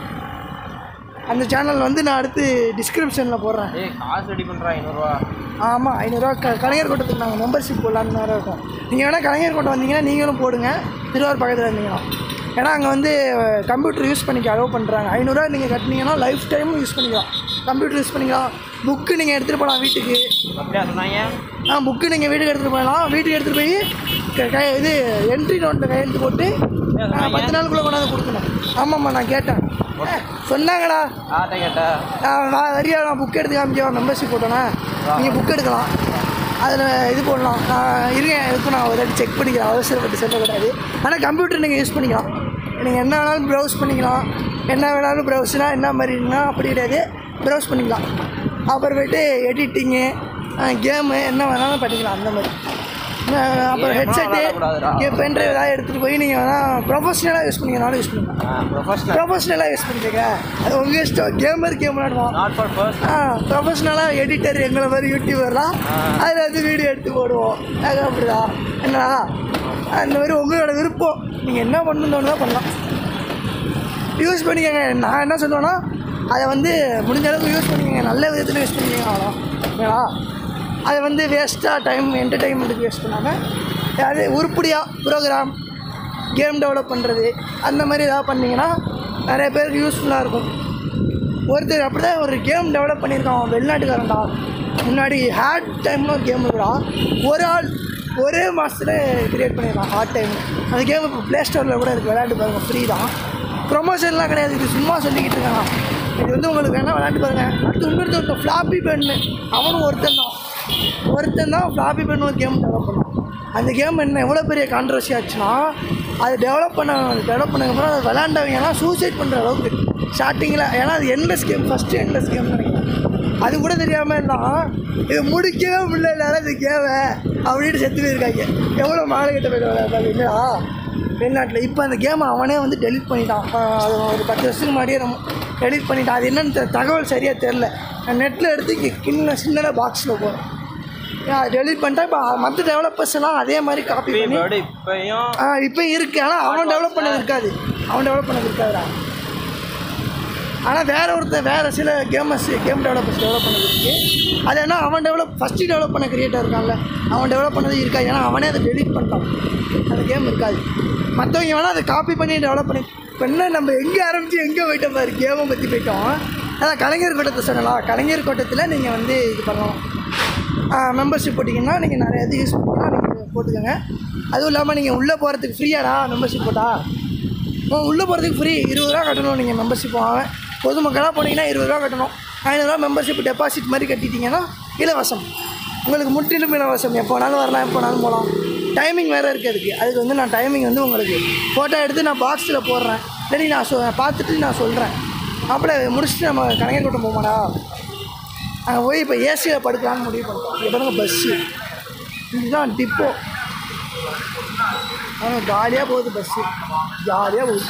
அந்த சேனல் வந்து நான் அடுத்து டிஸ்கிரிப்ஷனில் போடுறேன் ஏய் காசு ரெடி பண்ணுறா ஐநூறுரூவா ஆமாம் ஐநூறுரூவா க கலைஞர் கோட்டத்துக்கு நாங்கள் மெம்பர்ஷிப் போடலான்னு வேறு இருக்கோம் நீங்கள் வேணால் கலைஞர் கோட்டம் வந்தீங்கன்னா நீங்களும் போடுங்க திருவாரூர் பக்கத்தில் இருந்தீங்கன்னா ஏன்னா அங்கே வந்து கம்ப்யூட்டர் யூஸ் பண்ணிக்க அலோவ் பண்ணுறாங்க ஐநூறுரூவா நீங்கள் கட்டினீங்கன்னா லைஃப் டைமும் யூஸ் பண்ணிக்கலாம் கம்ப்யூட்டர் யூஸ் பண்ணிக்கலாம் புக்கு நீங்கள் எடுத்துகிட்டு போகலாம் வீட்டுக்கு அப்படியா சொன்னாங்க ஆ புக்கு நீங்கள் வீட்டுக்கு எடுத்துகிட்டு போகலாம் வீட்டுக்கு எடுத்துகிட்டு போய் க- கை இது என்ட்ரி நோட்டில் கையெழுத்து போட்டு ஆ, பத்து நாளுக்குள்ளே கொண்டாந்து கொடுக்கணும் ஆமாம்மா நான் கேட்டேன் ஏ, சொன்னாங்கடா ஆட்ட கேட்டா நான் நான் வரியா நான் புக் எடுத்து காமிக்க மெம்பர்ஷிப் போட்டோன்னே நீங்கள் புக் எடுக்கலாம் அதில் இது போடலாம் நான் இருக்கேன் எதுக்கும் நான் ஒரு வாட்டி செக் பண்ணிக்கிறேன் அவசரப்பட்டு சொல்லக்கூடாது ஆனால் கம்ப்யூட்டர் நீங்கள் யூஸ் பண்ணிக்கலாம் நீங்கள் என்ன வேணாலும் ப்ரௌஸ் பண்ணிக்கலாம் என்ன வேணாலும் ப்ரௌஸ்னால் என்ன மாதிரின்னா அப்படி கிடையாது ப்ரௌஸ் பண்ணிக்கலாம் அப்புறமேட்டு எடிட்டிங்கு கேமு என்ன வேணாலும் பண்ணிக்கலாம் அந்த மாதிரி அஹ் அப்புறம் Game எல்லாம் ஹெட்செட்டு விளையாடக்கூடாதுடா. பென்ட்ரைவ் ஏதாவது எடுத்துகிட்டு போய் நீங்கள் வேணால் ப்ரொஃபஷ்னலாக யூஸ் பண்ணிங்கனாலும் யூஸ் பண்ணிக்கலாம் ப்ரொஃபஷனல் ப்ரொஃபஷ்னலாக யூஸ் பண்ணிக்கங்க அது உங்கள் இஷ்டம் கேமர் கேம் விளாடுவோம் நாட் ஃபார் ஃபர்ஸ்ட் ஆ ப்ரொஃபஷ்னலாக எடிட்டர் எங்களை மாதிரி யூடியூபர்லாம் அதில் வந்து வீடியோ எடுத்து போடுவோம் நாங்கள் அப்படிதான் என்னடா அந்த மாதிரி உங்களோட விருப்பம் நீங்கள் என்ன பண்ணணுன்னு தான் பண்ணலாம் யூஸ் பண்ணிக்கங்க நான் என்ன சொல்லுவேன்னா அதை வந்து முடிஞ்ச அளவுக்கு யூஸ் பண்ணிக்கங்க நல்ல விதத்தில் யூஸ் பண்ணிக்கங்க அவ்வளோ ஓகேங்களா அதை வந்து வேஸ்ட்டாக டைம் என்டர்டைன்மெண்ட்டுக்கு வேஸ்ட் பண்ணாமல் அது உருப்படியாக ப்ரோக்ராம் கேம் டெவலப் பண்ணுறது அந்த மாதிரி ஏதாவது பண்ணிங்கன்னா நிறைய பேருக்கு யூஸ்ஃபுல்லாக இருக்கும் ஒருத்தர் அப்படி தான் ஒரு கேம் டெவலப் பண்ணியிருக்கான் அவன் வெளிநாட்டுக்காரன்டா முன்னாடி ஹேட் டைம்னு ஒரு கேம் இருக்குடா ஒரு ஆள் ஒரே மாதத்தில் கிரியேட் பண்ணியிருக்கான் ஹார்ட் டைம் அந்த கேம் இப்போ ப்ளே ஸ்டோரில் கூட இருக்குது விளையாண்டு பாருங்க ஃப்ரீ தான் ப்ரொமோஷன்லாம் கிடையாது இது சும்மா சொல்லிக்கிட்டு இருக்கான் இது வந்து உங்களுக்கு வேணால் விளையாண்டு பாருங்க அடுத்து இன்னொருத்த ஒருத்தன் ஃப்ளாப்பி பென்னு அவனும் ஒருத்தன் தான் ஒருத்தன் தான் ஃப்ளாப்பி பென் ஒரு கேம் டெவலப் பண்ணான் அந்த கேம் என்ன எவ்வளோ பெரிய கான்ட்ரவர்சி ஆச்சுன்னா அது டெவலப் பண்ண டெவலப் பண்ணதுக்கப்புறம் அதை விளாண்டவங்கலாம் சூசைட் பண்ணுற அளவுக்கு ஸ்டார்டிங்கில் ஏன்னா அது endless game first endless game நினைக்கிறேன் அது கூட தெரியாமல் இருந்தான் இது முடிக்கவே முடியல இந்த கேமை அப்படின்னு செத்து போயிருக்காங்க எவ்வளோ மாலை கிட்ட போயிடுவாங்க என்னடா வெளிநாட்டில் இப்போ அந்த கேமை அவனே வந்து டெலிட் பண்ணிட்டான் ஆஹ் அது ஒரு பத்து வருஷத்துக்கு முன்னாடியே நம்ம டெலிட் பண்ணிட்டான் அது என்னன்னு தெ- தகவல் சரியாக தெரில நான் நெட்டில் எடுத்து கி- கிண்ண சின்னதாக பாக்ஸில் போகிறேன் டெலிட் பண்ணிட்டா இப்போ மற்ற டெவலப்பர்ஸ் எல்லாம் அதே மாதிரி காப்பி பண்ணி இப்போட இப்பயும் ஆ இப்போ இருக்கு ஆனால் அவன் டெவலப் பண்ணது இருக்காது அவன் டெவலப் பண்ணது இருக்காதுடா ஆனால் வேற ஒருத்தன் வேற சில கேமர்ஸ் கேம் டெவலப்பர்ஸ் டெவலப் பண்ணது இருக்கு அது என்ன அவன் டெவலப் ஃபஸ்ட்டு டெவலப் பண்ண கிரியேட்டர் இருக்கான்ல அவன் டெவலப் பண்ணது இருக்காது ஏன்னா அவனே அதை டெலீட் பண்ணிட்டான் அந்த கேம் இருக்காது மற்றவங்க வேணால் அதை காப்பி பண்ணி டெவலப் பண்ணி இப்போ என்ன நம்ம எங்கே ஆரம்பித்து எங்கே போயிட்டோம் பாரு கேமை பற்றி போயிட்டோம் அதான் கலைஞர் கோட்டத்தை சொன்னலாம் கலைஞர் கோட்டத்தில் நீங்கள் வந்து இது பண்ணலாம் மெம்பர்ஷிப் போட்டிங்கன்னா நீங்கள் நிறைய இது யூஸ் பண்ணலாம் நீங்கள் போட்டுக்கோங்க அதுவும் இல்லாமல் நீங்கள் உள்ளே போகிறதுக்கு ஃப்ரீயாடா மெம்பர்ஷிப் போட்டா இப்போ உள்ளே போகிறதுக்கு ஃப்ரீ இருபது ரூபா கட்டணும் நீங்கள் மெம்பர்ஷிப் வாங்க பொதுமக்களாக போனீங்கன்னா இருபது ரூபா கட்டணும் ஐநூறுரூவா மெம்பர்ஷிப் டெபாசிட் மாதிரி கட்டிட்டீங்கன்னா இலவசம் உங்களுக்கு முற்றிலும் இலவசம் எப்போ வேணாலும் வரலாம் எப்போ வேணாலும் போகலாம் டைமிங் வேறு இருக்குது அதுக்கு அதுக்கு வந்து நான் டைமிங் வந்து உங்களுக்கு ஃபோட்டோ எடுத்து நான் பாக்ஸில் போடுறேன் சரி நான் சொ பார்த்துட்டு நான் சொல்கிறேன் அப்படியே முடிச்சுட்டு நம்ம கலைஞர் கூட்டம் போமாடா அங்கே போய் இப்போ ஏசியில் படுக்கலாம்னு முடிவு பண்ணிட்டோம் இங்கே பாருங்க பஸ்ஸு இதுதான் டிப்போ ஆனால் ஜாலியாக போகுது பஸ்ஸு ஜாலியாக போகுது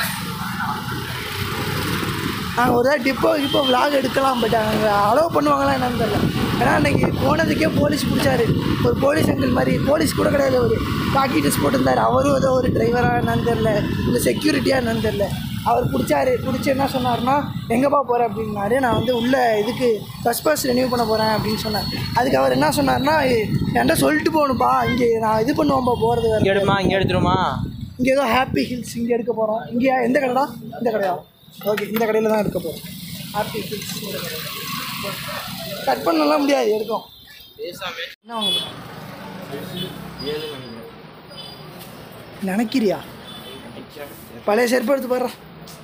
நாங்கள் ஒரு தான் டிப்போ இப்போ விலாக் எடுக்கலாம் பட் அங்கே அலோவ் பண்ணுவாங்களா என்னன்னு தெரியல ஏன்னா அன்றைக்கி போனதுக்கே போலீஸ் பிடிச்சாரு ஒரு போலீஸ் அங்கிள் மாதிரி போலீஸ் கூட கிடையாது அவர் காக்கி ட்ரெஸ் போட்டிருந்தார் அவரும் ஏதோ ஒரு டிரைவராக என்னன்னு தெரில இல்லை செக்யூரிட்டியாக என்னன்னு தெரில அவர் பிடிச்சாரு பிடிச்சி என்ன சொன்னார்னா எங்கேப்பா போகிறேன் அப்படின்னாரு நான் வந்து உள்ள இதுக்கு ஃபஸ்ட் பாஸ் ரெனியூ பண்ண போகிறேன் அப்படின்னு சொன்னார் அதுக்கு அவர் என்ன சொன்னார்னா என்கிட்ட சொல்லிட்டு போகணுப்பா இங்கே நான் இது பண்ணுவோம்ப்பா போகிறது இங்கே வேறு எடுமா இங்கே எடுத்துருமா இங்கே ஏதோ ஹாப்பி ஹில்ஸ் இங்கே எடுக்க போகிறோம் இங்கேயா எந்த கடைடா இந்த கடையா ஓகே இந்த கடையில் தான் எடுக்க போகிறோம் ஹாப்பி ஹில்ஸ் கட் பண்ணலாம் முடியாது எடுக்கும் பேசாமே என்ன வாங்கணும் நினைக்கிறியா பழைய செருப்பு எடுத்து பாடுறா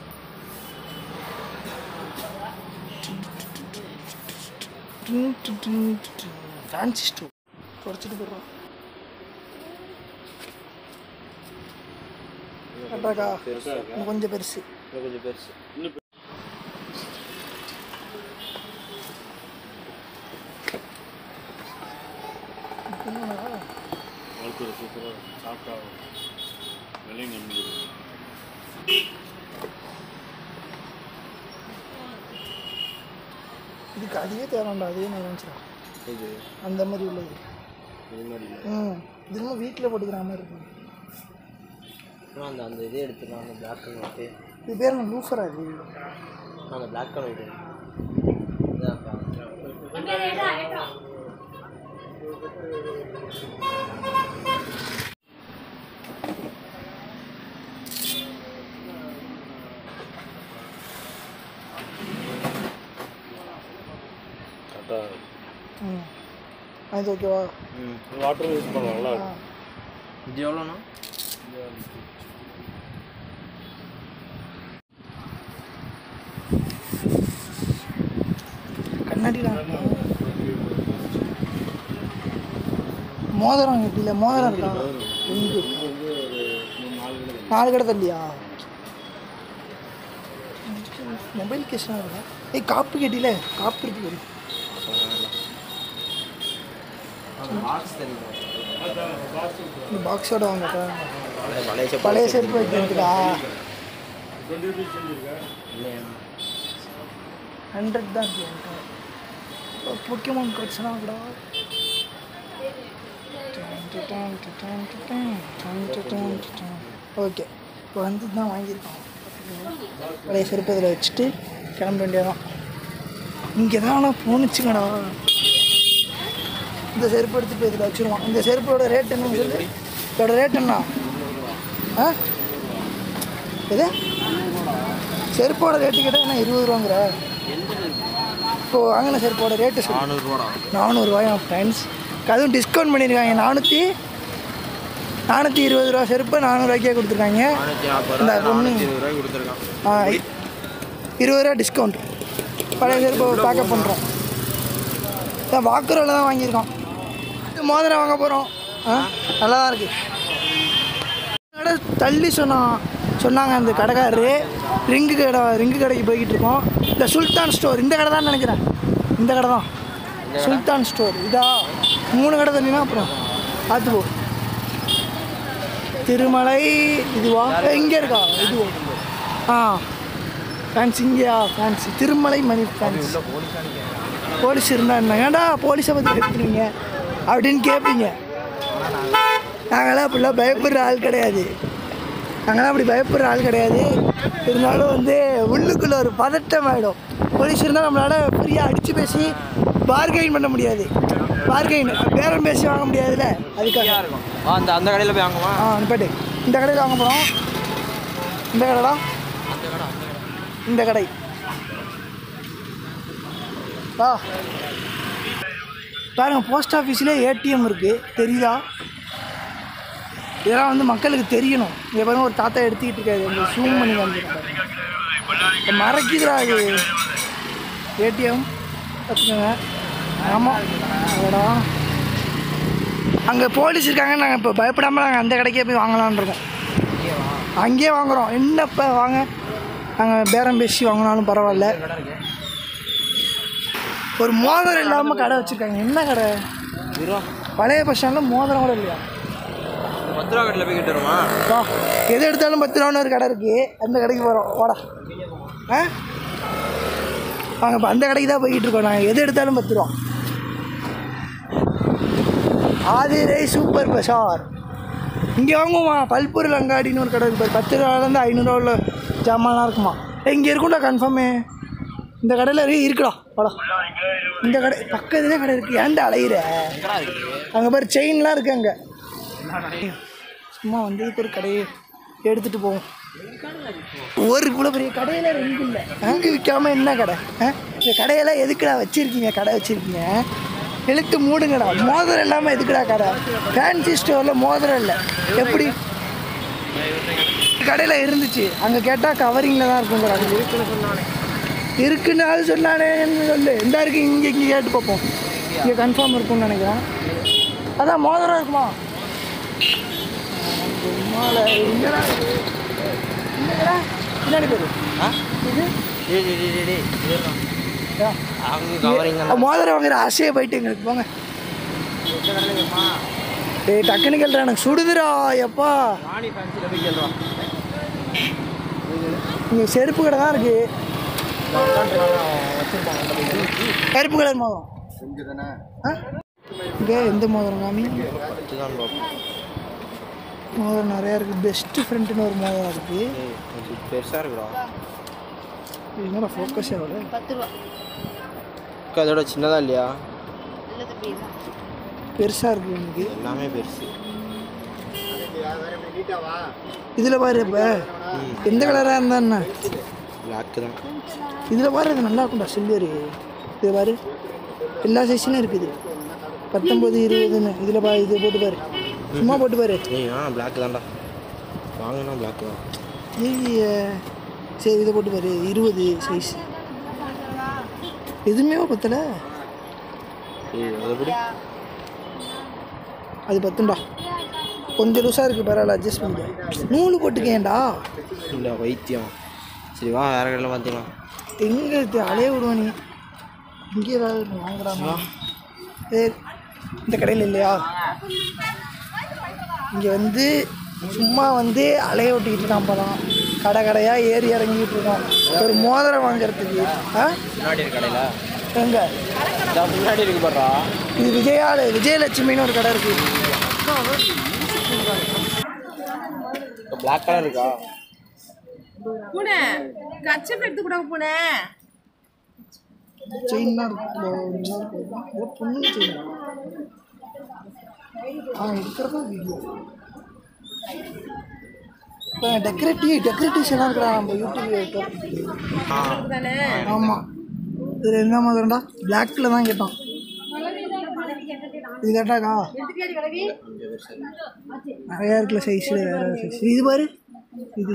ஃபேன்சி ஸ்டோர் குறைச்சிட்டு போடுறோம் கரெக்டாக்கா இன்னும் கொஞ்சம் பெருசு கொஞ்சம் பெருசு இதுக்கு அதுவே தேவைண்டா அதுவே நல்லா இருந்துச்சுடா இது அந்த மாதிரி உள்ளது இது மாதிரி இல்லை ம் திரும்ப வீட்டில் போட்டுக்கிற மாதிரி இருக்கும் அப்புறம் அந்த அந்த இதே எடுத்துக்கலாம் அந்த பிளாக் அண்ட் ஒயிட்டு இது பேர் என்ன லூஃபரா இது அந்த பிளாக் அண்ட் ஒயிட்டு ம் அது ஓகேவா வாட்டர் யூஸ் பண்ணலாம்ல ஆ இது எவ்வளோண்ணா கண்ணாடிடா மோதிரம் இல்லை மோதிரம் இருக்கா எங்கே நாலு கடை தள்ளியா மொபைல் கேஸ்லாம் இருக்கா ஏய் காப்பு கேட்டில காப்பு இருக்கு பாக்ஸ் தெரியும் இந்த பாக்ஸோட வாங்கப்பா பழைய பழைய செப்பல் பழைய செருப்பு வைக்கிறதுக்கா இல்லையா ஹண்ட்ரட் தான் இருக்கு என்கிட்ட பொக்கிமான் கார்ட்ஸ்லாம் கூட ஓகே இப்போ வந்து தான் வாங்கியிருக்கோம் பழைய செருப்பு இதில் வச்சுட்டு கிளம்ப வேண்டியதான் இங்கே தான் ஆனால் போணுச்சுங்கடா இந்த செருப்பு எடுத்து போய் இதில் வச்சுருவான் இந்த செருப்போட ரேட் என்ன சொல்லு இதோட ரேட் என்ன ஆ எது செருப்போட ரேட்டு கேட்டால் என்ன இருபது ரூபாங்கிற இப்போ வாங்கின செருப்போட ரேட்டு சொல்லு நானூறுரூவாடா நானூறுரூவாயா ஃப்ரெண்ட்ஸ் அதுவும் டிஸ்கவுண்ட் பண்ணியிருக்காங்க நானூற்றி நானூற்றி இருபது ரூபா செருப்பு நானூறுவாய்க்கே கொடுத்துருக்காங்க நானூற்றி நாற்பது இந்த ரூபா பொண்ணு நானூற்றி இருபது ரூபாய்க்கு கொடுத்துருக்கான் ஆ, இருபது ரூபா டிஸ்கவுண்ட் பழைய செருப்பை பேக்கப் பண்ணுறோம் இதான் வாக்குரோவில் தான் வாங்கியிருக்கோம் இது மோதிரம் வாங்க போகிறோம் ஆ நல்லா தான் இருக்குது கடை தள்ளி சொன்னான் சொன்னாங்க அந்த கடைக்காரரு ரிங்கு கடை ரிங்கு கடைக்கு போய்கிட்டு இருக்கோம் இந்த சுல்தான் ஸ்டோர் இந்த கடை தான் நினைக்கிறேன் இந்த கடை தான் சுல்தான் ஸ்டோர் இதா மூணு கடை தள்ளினா அப்புறம் பார்த்து போ திருமலை இதுவா எங்கே இருக்கா இதுவா ஆ ஃபேன்ஸ் இங்கேயா fans Thirumalai Mani fans police இருந்தா என்ன ஏன்டா போலீஸை பற்றி கேட்குறீங்க அப்படின்னு கேட்பீங்க நாங்களாம் அப்படிலாம் பயப்படுற ஆள் கிடையாது நாங்களாம் அப்படி பயப்படுற ஆள் கிடையாது இருந்தாலும் வந்து உள்ளுக்குள்ளே ஒரு பதட்டம் ஆகிடும் போலீஸ் இருந்தால் நம்மளால் ஃப்ரீயாக அடித்து பேசி பார்கெயின் பண்ண முடியாது பார்கெயின் பேரம் பேசி வாங்க முடியாதுல்ல அதுக்காக இருக்கும் ஆ அந்த அந்த கடையில் போய் வாங்குமா ஆ அனுப்பிட்டு இந்த கடையில் வாங்க போகிறோம் இந்த கடைடா இந்த கடை ஆ பாருங்க போஸ்ட் ஆஃபீஸ்லேயே ஏடிஎம் இருக்குது தெரியுதா இதெல்லாம் வந்து மக்களுக்கு தெரியணும் இங்கே பாருங்க ஒரு தாத்தா எடுத்துக்கிட்டு இருக்காரு இந்த ஜூம் பண்ணி காமிக்கிறேன் மறைக்குதுடா அது ஏடிஎம் பார்த்துக்கோங்க ஆமாம் அடடா அங்கே போலீஸ் இருக்காங்க நாங்கள் இப்போ பயப்படாமல் நாங்கள் அந்த கடைக்கே போய் வாங்கலாம்னு இருக்கோம் அங்கேயே வாங்குகிறோம் என்னப்போ வாங்க நாங்கள் பேரம் பேசி வாங்கினாலும் பரவாயில்ல ஒரு மோதிரம் இல்லாமல் கடை வச்சுருக்காங்க என்ன கடை இருவா பழைய பஸ் ஸ்டாண்டில் மோதிரம் கூட இல்லையா பத்து ரூபா கடையில் போய் கிட்ட வருமா வா எது எடுத்தாலும் பத்து ரூபான்னு ஒரு கடை இருக்குது அந்த கடைக்கு போகிறோம் வாடா ஆ வாங்க இப்போ அந்த கடைக்கு தான் போய்கிட்டு இருக்கோம் நாங்கள் எது எடுத்தாலும் பத்து ரூபா ஆதிரை சூப்பர் பசார் இங்கே வாங்குவோமா பல்பொருள் அங்காடின்னு ஒரு கடை இருக்கு பாரு. பத்து ரூபாலேருந்து ஐநூறுரூவா உள்ள ஜாமான்லாம் இருக்குமா இங்கே இருக்கும்டா கன்ஃபார்மே இந்த கடையில் இருக்கு இருக்குடா வாடா இந்த கடை பக்கத்துலேயே கடை இருக்குது ஏன்டா அலையிற எங்கடா இருக்கு அங்கே பாரு செயின்லாம் இருக்கு அங்கே சும்மா வந்து ஒரு கடையை எடுத்துகிட்டு போவோம் ஒரு இவ்வளோ பெரிய கடையில் ரெண்டு இல்லை அங்கே விற்காம என்ன கடை ஆ? இந்த கடையெல்லாம் எதுக்குடா வச்சுருக்கீங்க கடை வச்சுருக்கீங்க இழுத்து மூடுங்கடா மோதிரம் இல்லாமல் எதுக்குடா கடை ஃபேன்சி ஸ்டோரில் மோதிரம் இல்லை எப்படி கடையில் இருந்துச்சு அங்கே கேட்டால் கவரிங்கில் தான் இருக்குங்கிறாங்க இருக்குன்னு அது சொன்னானே சொல்லு இந்த இருக்கு இங்கே இங்கே கேட்டு பார்ப்போம் இங்கே கன்ஃபார்ம் இருக்கும்னு நினைக்கிறேன் அதான் மோதிரம் இருக்குமா சும்மால எங்கடா இது? என்னடா? பின்னாடி பேரு ஆ இது டேய் டேய் டேய், டேய் டேய் இருடா. யா. அவங்க கவரிங் அஹ் மோதிரம் வாங்குற ஆசையே போயிட்டு எங்களுக்கு போங்க டேய் டக்குன்னு கேள்றா எனக்கு சுடுதுடா எப்பா ராணி ஃபேன்சியில் போய் கேள்றா இங்கே செருப்பு கடை தான் இருக்கு கருப்பு கலர் மோதிரம் ஆ இங்கே எந்த மோதிரம் காமி இதுதான் bro. மோதிரம் நிறையா இருக்குது பெஸ்ட் ஃப்ரெண்டுன்னு ஒரு மோதிரம் இருக்குது ஏய் கொஞ்சம் பெருசாக இருக்குடா என்னடா ஃபோக்கஸ் ஆகல பத்து ரூபா அக்கா அதோட சின்னதா இல்லையா இல்லை தம்பி பெருசாக இருக்குது எனக்கு எல்லாமே பெருசு இதில் பாரு இப்போ எந்த கலராக இருந்தா என்ன பிளாக்கு தான் இதில் பாரு இது நல்லா இருக்கும்டா சில்வரு இது பாரு எல்லா சைஸ்லையும் இருக்குது பத்தொம்பது இருபதுன்னு இதில் பா இது போட்டு பாரு சும்மா போட்டு பாரு ஏய் ஆ பிளாக் தான்டா வாங்கினா பிளாக் தான் ஏய் சரி இதை போட்டு பாரு இருபது சைஸ் எதுவுமே பத்தலை ஏய் அது எப்படி அது பத்துண்டா கொஞ்சம் லூஸாக இருக்குது பரவாயில்ல அட்ஜஸ்ட் பண்ணிக்க நூல் போட்டுக்கேன்டா இல்லை வைத்தியம் சரி வா வேறு கடையில் பார்த்துக்கலாம் எங்கே அலைய விடுவா நீ இங்கே ஏதாவது ஒண்ணு வாங்குறாமா ஏ இந்த கடையில் இல்லையா இங்கே வந்து சும்மா வந்து அலைய விட்டுக்கிட்டு இருக்கான் போலாம் கடை கடையாக ஏறி இறங்கிட்டு இருக்கோம் ஒரு மோதிரம் வாங்குறதுக்கு ஆ முன்னாடி இருக்க கடையில் எங்க இதா முன்னாடி இருக்கு பாடுறா இது விஜயா விஜயலட்சுமின்னு ஒரு கடை இருக்குது பிளாக் கலர் இருக்கா பூனை கச்சப் எடுத்து கூட பூனை செயின்லாம் இருக்கு பொண்ணு செயின் ஆ இருக்கிறதா வீடியோ இப்போ டெக்கரேட்டிவ் டெக்கரேட்டிவ்ஸ் எல்லாம் இருக்கிறா நம்ம யூடியூப் ஆ தானே ஆமாம் இதில் என்ன மாதிரிடா பிளாக்கில் தான் கேட்டான் இது கேட்டாக்கா நிறையா இருக்குல்ல சைஸில் வேறு சைஸ் இது பாரு இது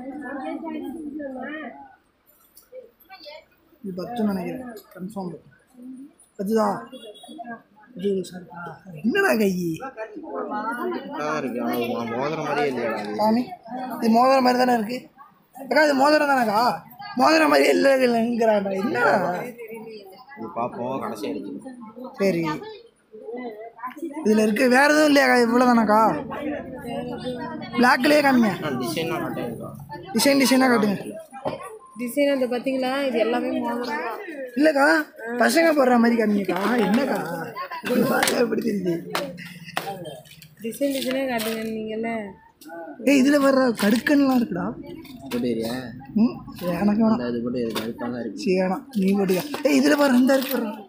இது பத்துன்னு நினைக்கிறேன் கன்ஃபார்ம் அதுதான் இது சார் என்னடா கை தான் இருக்கு ஆனால் மோதிரம் மாதிரியே இல்லையா அது சாமி இது மோதிரம் மாதிரி தானே இருக்கு அக்கா இது மோதிரம் தானேக்கா மோதிரம் மாதிரி இல்லை இல்லைங்கிறாடா என்னடா இது பார்ப்போம் கடைசி அடிக்கணும் சரி இதில் இருக்கு வேற எதுவும் இல்லையாக்கா இவ்வளோ தானாக்கா பிளாக்லேயே காமிங்க டிசைன் மாட்டேன் டிசைன் டிசைனாக காட்டுங்க டிசைன் அந்த பார்த்தீங்களா இது எல்லாமே மோதிரம் தான் இல்லைக்கா பசங்க போடுற மாதிரி காமிங்கக்கா என்னக்கா இது பார்த்தா எப்படி தெரியுது டிசைன் டிசைனே காட்டுங்க நீங்கள்ல ஏய் இதில் வர்ற கடுக்கன்லாம் இருக்குடா போட்டுறியா ம் சரி, எனக்கு வேணாம் அது போட்டு இருக்கு அது தான் இருக்கு சரி வேணாம் நீ போட்டுக்க ஏய் இதில் பாரு இந்த இருக்கு பாரு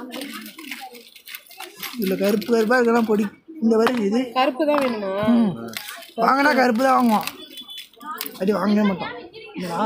இதில் கருப்பு கருப்பாக இருக்கலாம் பொடி இந்த வரும் இது கருப்பு தான் வேணுமா ம் வாங்கினா கருப்பு தான் வாங்குவோம் அப்படி வாங்கவே மாட்டோம் இல்லைடா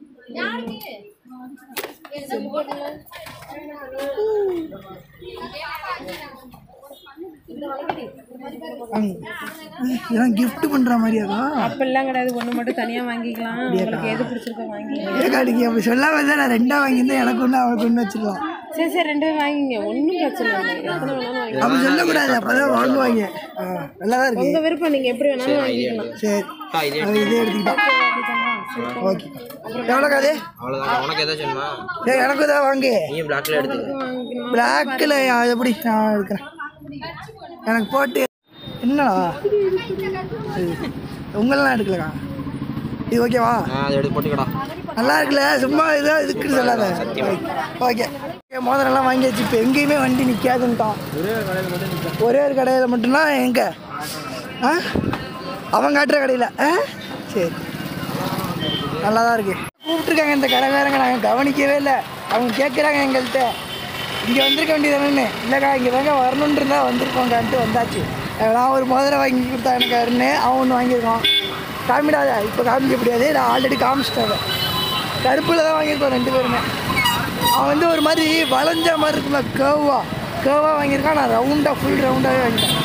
வாங்க. இதெல்லாம் gift பண்ற மாதிரியாக்கா அப்பெல்லாம் கிடையாது ஒன்று மட்டும் தனியாக வாங்கிக்கலாம் உங்களுக்கு எது பிடிச்சிருக்கோ வாங்கி ஏக்கா நீங்க அப்படி சொல்லாம தான் நான் ரெண்டா வாங்கியிருந்தேன் எனக்கு ஒன்று அவனுக்கு ஒன்று வச்சிருக்கலாம் சரி சரி ரெண்டு வாங்கிங்க ஒன்றும் பிரச்சனை இல்லை எத்தனை வேணாலும் வாங்கி அப்படி சொல்லக்கூடாது அப்பதான் வாங்குவாங்க ஆ, நல்லா தான் இருக்கு உங்கள் விருப்பம் நீங்கள் எப்படி வேணாலும் வாங்கிக்கலாம் சரி அக்கா, இதே அது இதே எடுத்துக்கிட்டோம் ஓகே எவ்வளோக்கா அது அவ்வளோதான் உனக்கு எதாச்சும் வேணுமா ஏய் எனக்கு தான் வாங்கு நீ பிளாக்ல எடுத்துக்க வாங்கிக்கணும் பிளாக்கில் அது எப்படி நான் எடுக்கிறேன் எனக்கு போட்டு என்னடா உங்களெலாம் எடுக்கலக்கா இது ஓகேவா ஆ அதை எடுத்து போட்டுக்கடா நல்லா இருக்குல்ல சும்மா இதோ இதுக்குன்னு சொல்லாத ஓகே மோதிரம்லாம் வாங்கி வச்சு இப்போ எங்கேயுமே வண்டி நிற்காதுன்ட்டான் ஒரே ஒரு கடையில் மட்டும்தான் எங்கே ஆ அவன் காட்டுற கடையில் ஆ சரி நல்லா தான் இருக்கு கூப்பிட்ருக்காங்க இந்த கடைக்காரங்க நாங்கள் கவனிக்கவே இல்லை அவங்க கேட்குறாங்க எங்கள்கிட்ட இங்கே வந்திருக்க வேண்டியதானே இல்லைக்கா இங்கே தாங்க வரணுன்னு இருந்தால் வந்திருக்கோங்கான்ட்டு வந்தாச்சு நான் ஒரு மோதிரம் வாங்கி கொடுத்தா எனக்கு அருண் அவன் ஒன்று வாங்கியிருக்கான் காமிடாத இப்போ காமிக்க முடியாது நான் ஆல்ரெடி காமிச்சிட்டேன் கருப்பில் தான் வாங்கியிருக்கோம் ரெண்டு பேருமே அவன் வந்து ஒரு மாதிரி வளைஞ்ச மாதிரி இருக்குல்ல கேவா கேவாக வாங்கியிருக்கான் நான் ரவுண்டாக ஃபுல் ரவுண்டாகவே வாங்கிட்டேன்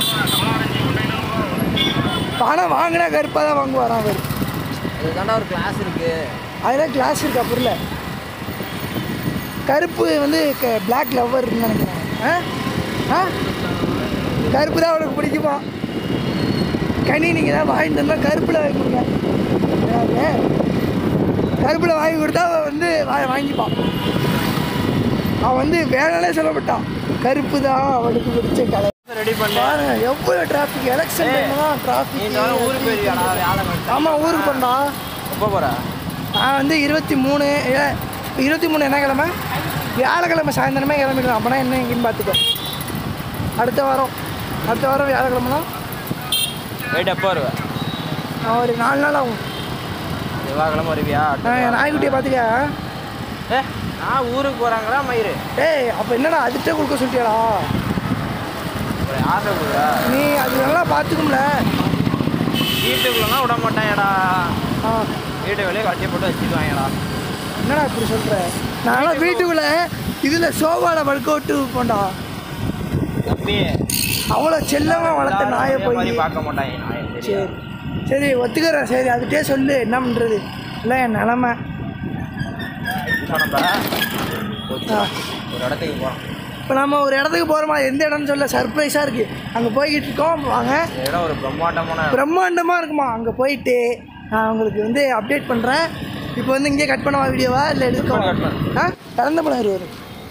பணம் வாங்கினா கருப்பாக தான் வாங்குவாரான் அவர் அதுதான்டா ஒரு கிளாஸ் இருக்கு அதெல்லாம் கிளாஸ் இருக்கா பொருள் கருப்பு வந்து பிளாக் லவ்வர்னு நினைக்கிறேன் ஆ ஆ கருப்பு தான் அவனுக்கு பிடிக்குமா கனி நீங்கள் தான் வாங்கிட்டு வந்தால் கருப்பில் வாங்கி கொடுங்க ஏதாவது கருப்பில் வாங்கி கொடுத்தா அவன் வந்து வா- வாங்கிப்பான் அவன் வந்து வேணாலே சொல்ல மாட்டான் கருப்பு தான் அவனுக்கு பிடிச்ச கலர் ரெடி பண்ணு பாருங்க எவ்வளோ டிராஃபிக் எலெக்ஷன் டைம் தான் நீ டிராஃபிக் இந்த வாரம் ஊருக்கு போயிருவியாடா வேலை மட்டும் ஆமாம் ஊருக்கு போனா எப்போ போற நான் வந்து இருபத்தி மூணு ஏ, இருபத்தி மூணு என்ன கிழமை வியாழக்கிழமை சாயந்தரமே கிளம்பிக்கலாம் அப்போனா என்ன எங்கேன்னு பார்த்துக்கோ அடுத்த வாரம் அடுத்த வாரம் வியாழக்கிழமைனா வெயிட் எப்போ வருவ நான் ஒரு நாலு நாள் ஆகும் செவ்வாய்க்கிழமை வருவியா நான் என் நாய்க்குட்டியை பார்த்துக்க ஏ நான் ஊருக்கு போகிறாங்களா மயிறு ஏய் அப்போ என்னடா அதுகிட்ட கொடுக்க சொல்லிட்டியாடா ஒரு யார்கிட்ட கொடுக்குறா நீ அது நல்லா பார்த்துக்கும்ல வீட்டுக்குள்ளனா விட மாட்டாங்கடா ஆ வீட்டை வெளியே கட்டி போட்டு வச்சுக்குவாங்கடா என்னடா இப்படி சொல்கிற நான்லாம் வீட்டுக்குள்ளே இதில் சோபாவில் ஒர்க் அவுட்டு போண்டா தம்பி அவ்வளோ செல்லமாக வளர்த்த நாயை அதே மாதிரி போய் பார்க்க மாட்டாங்க நாயை சரி சரி ஒத்துக்கிறேன் சரி அதுகிட்டே சொல்லு என்ன பண்ணுறது இல்லை என் நிலமை இப்போ நம்ம ஆ ஒரு இடத்துக்கு போகிறோம் இப்போ நம்ம ஒரு இடத்துக்கு போகிறோமா எந்த இடம்னு சொல்ல சர்ப்ரைஸாக இருக்குது அங்கே போய்கிட்டு இருக்கோம் வாங்க இந்த இடம் ஒரு பிரம்மாண்டமான பிரம்மாண்டமாக இருக்குமா அங்கே போயிட்டு நான் உங்களுக்கு வந்து அப்டேட் பண்ணுறேன் இப்போ வந்து இங்கே கட் பண்ணவா வீடியோவா இல்லை எடுக்கவா cut பண்ணு. ஆ கலந்த படம் இருவாரு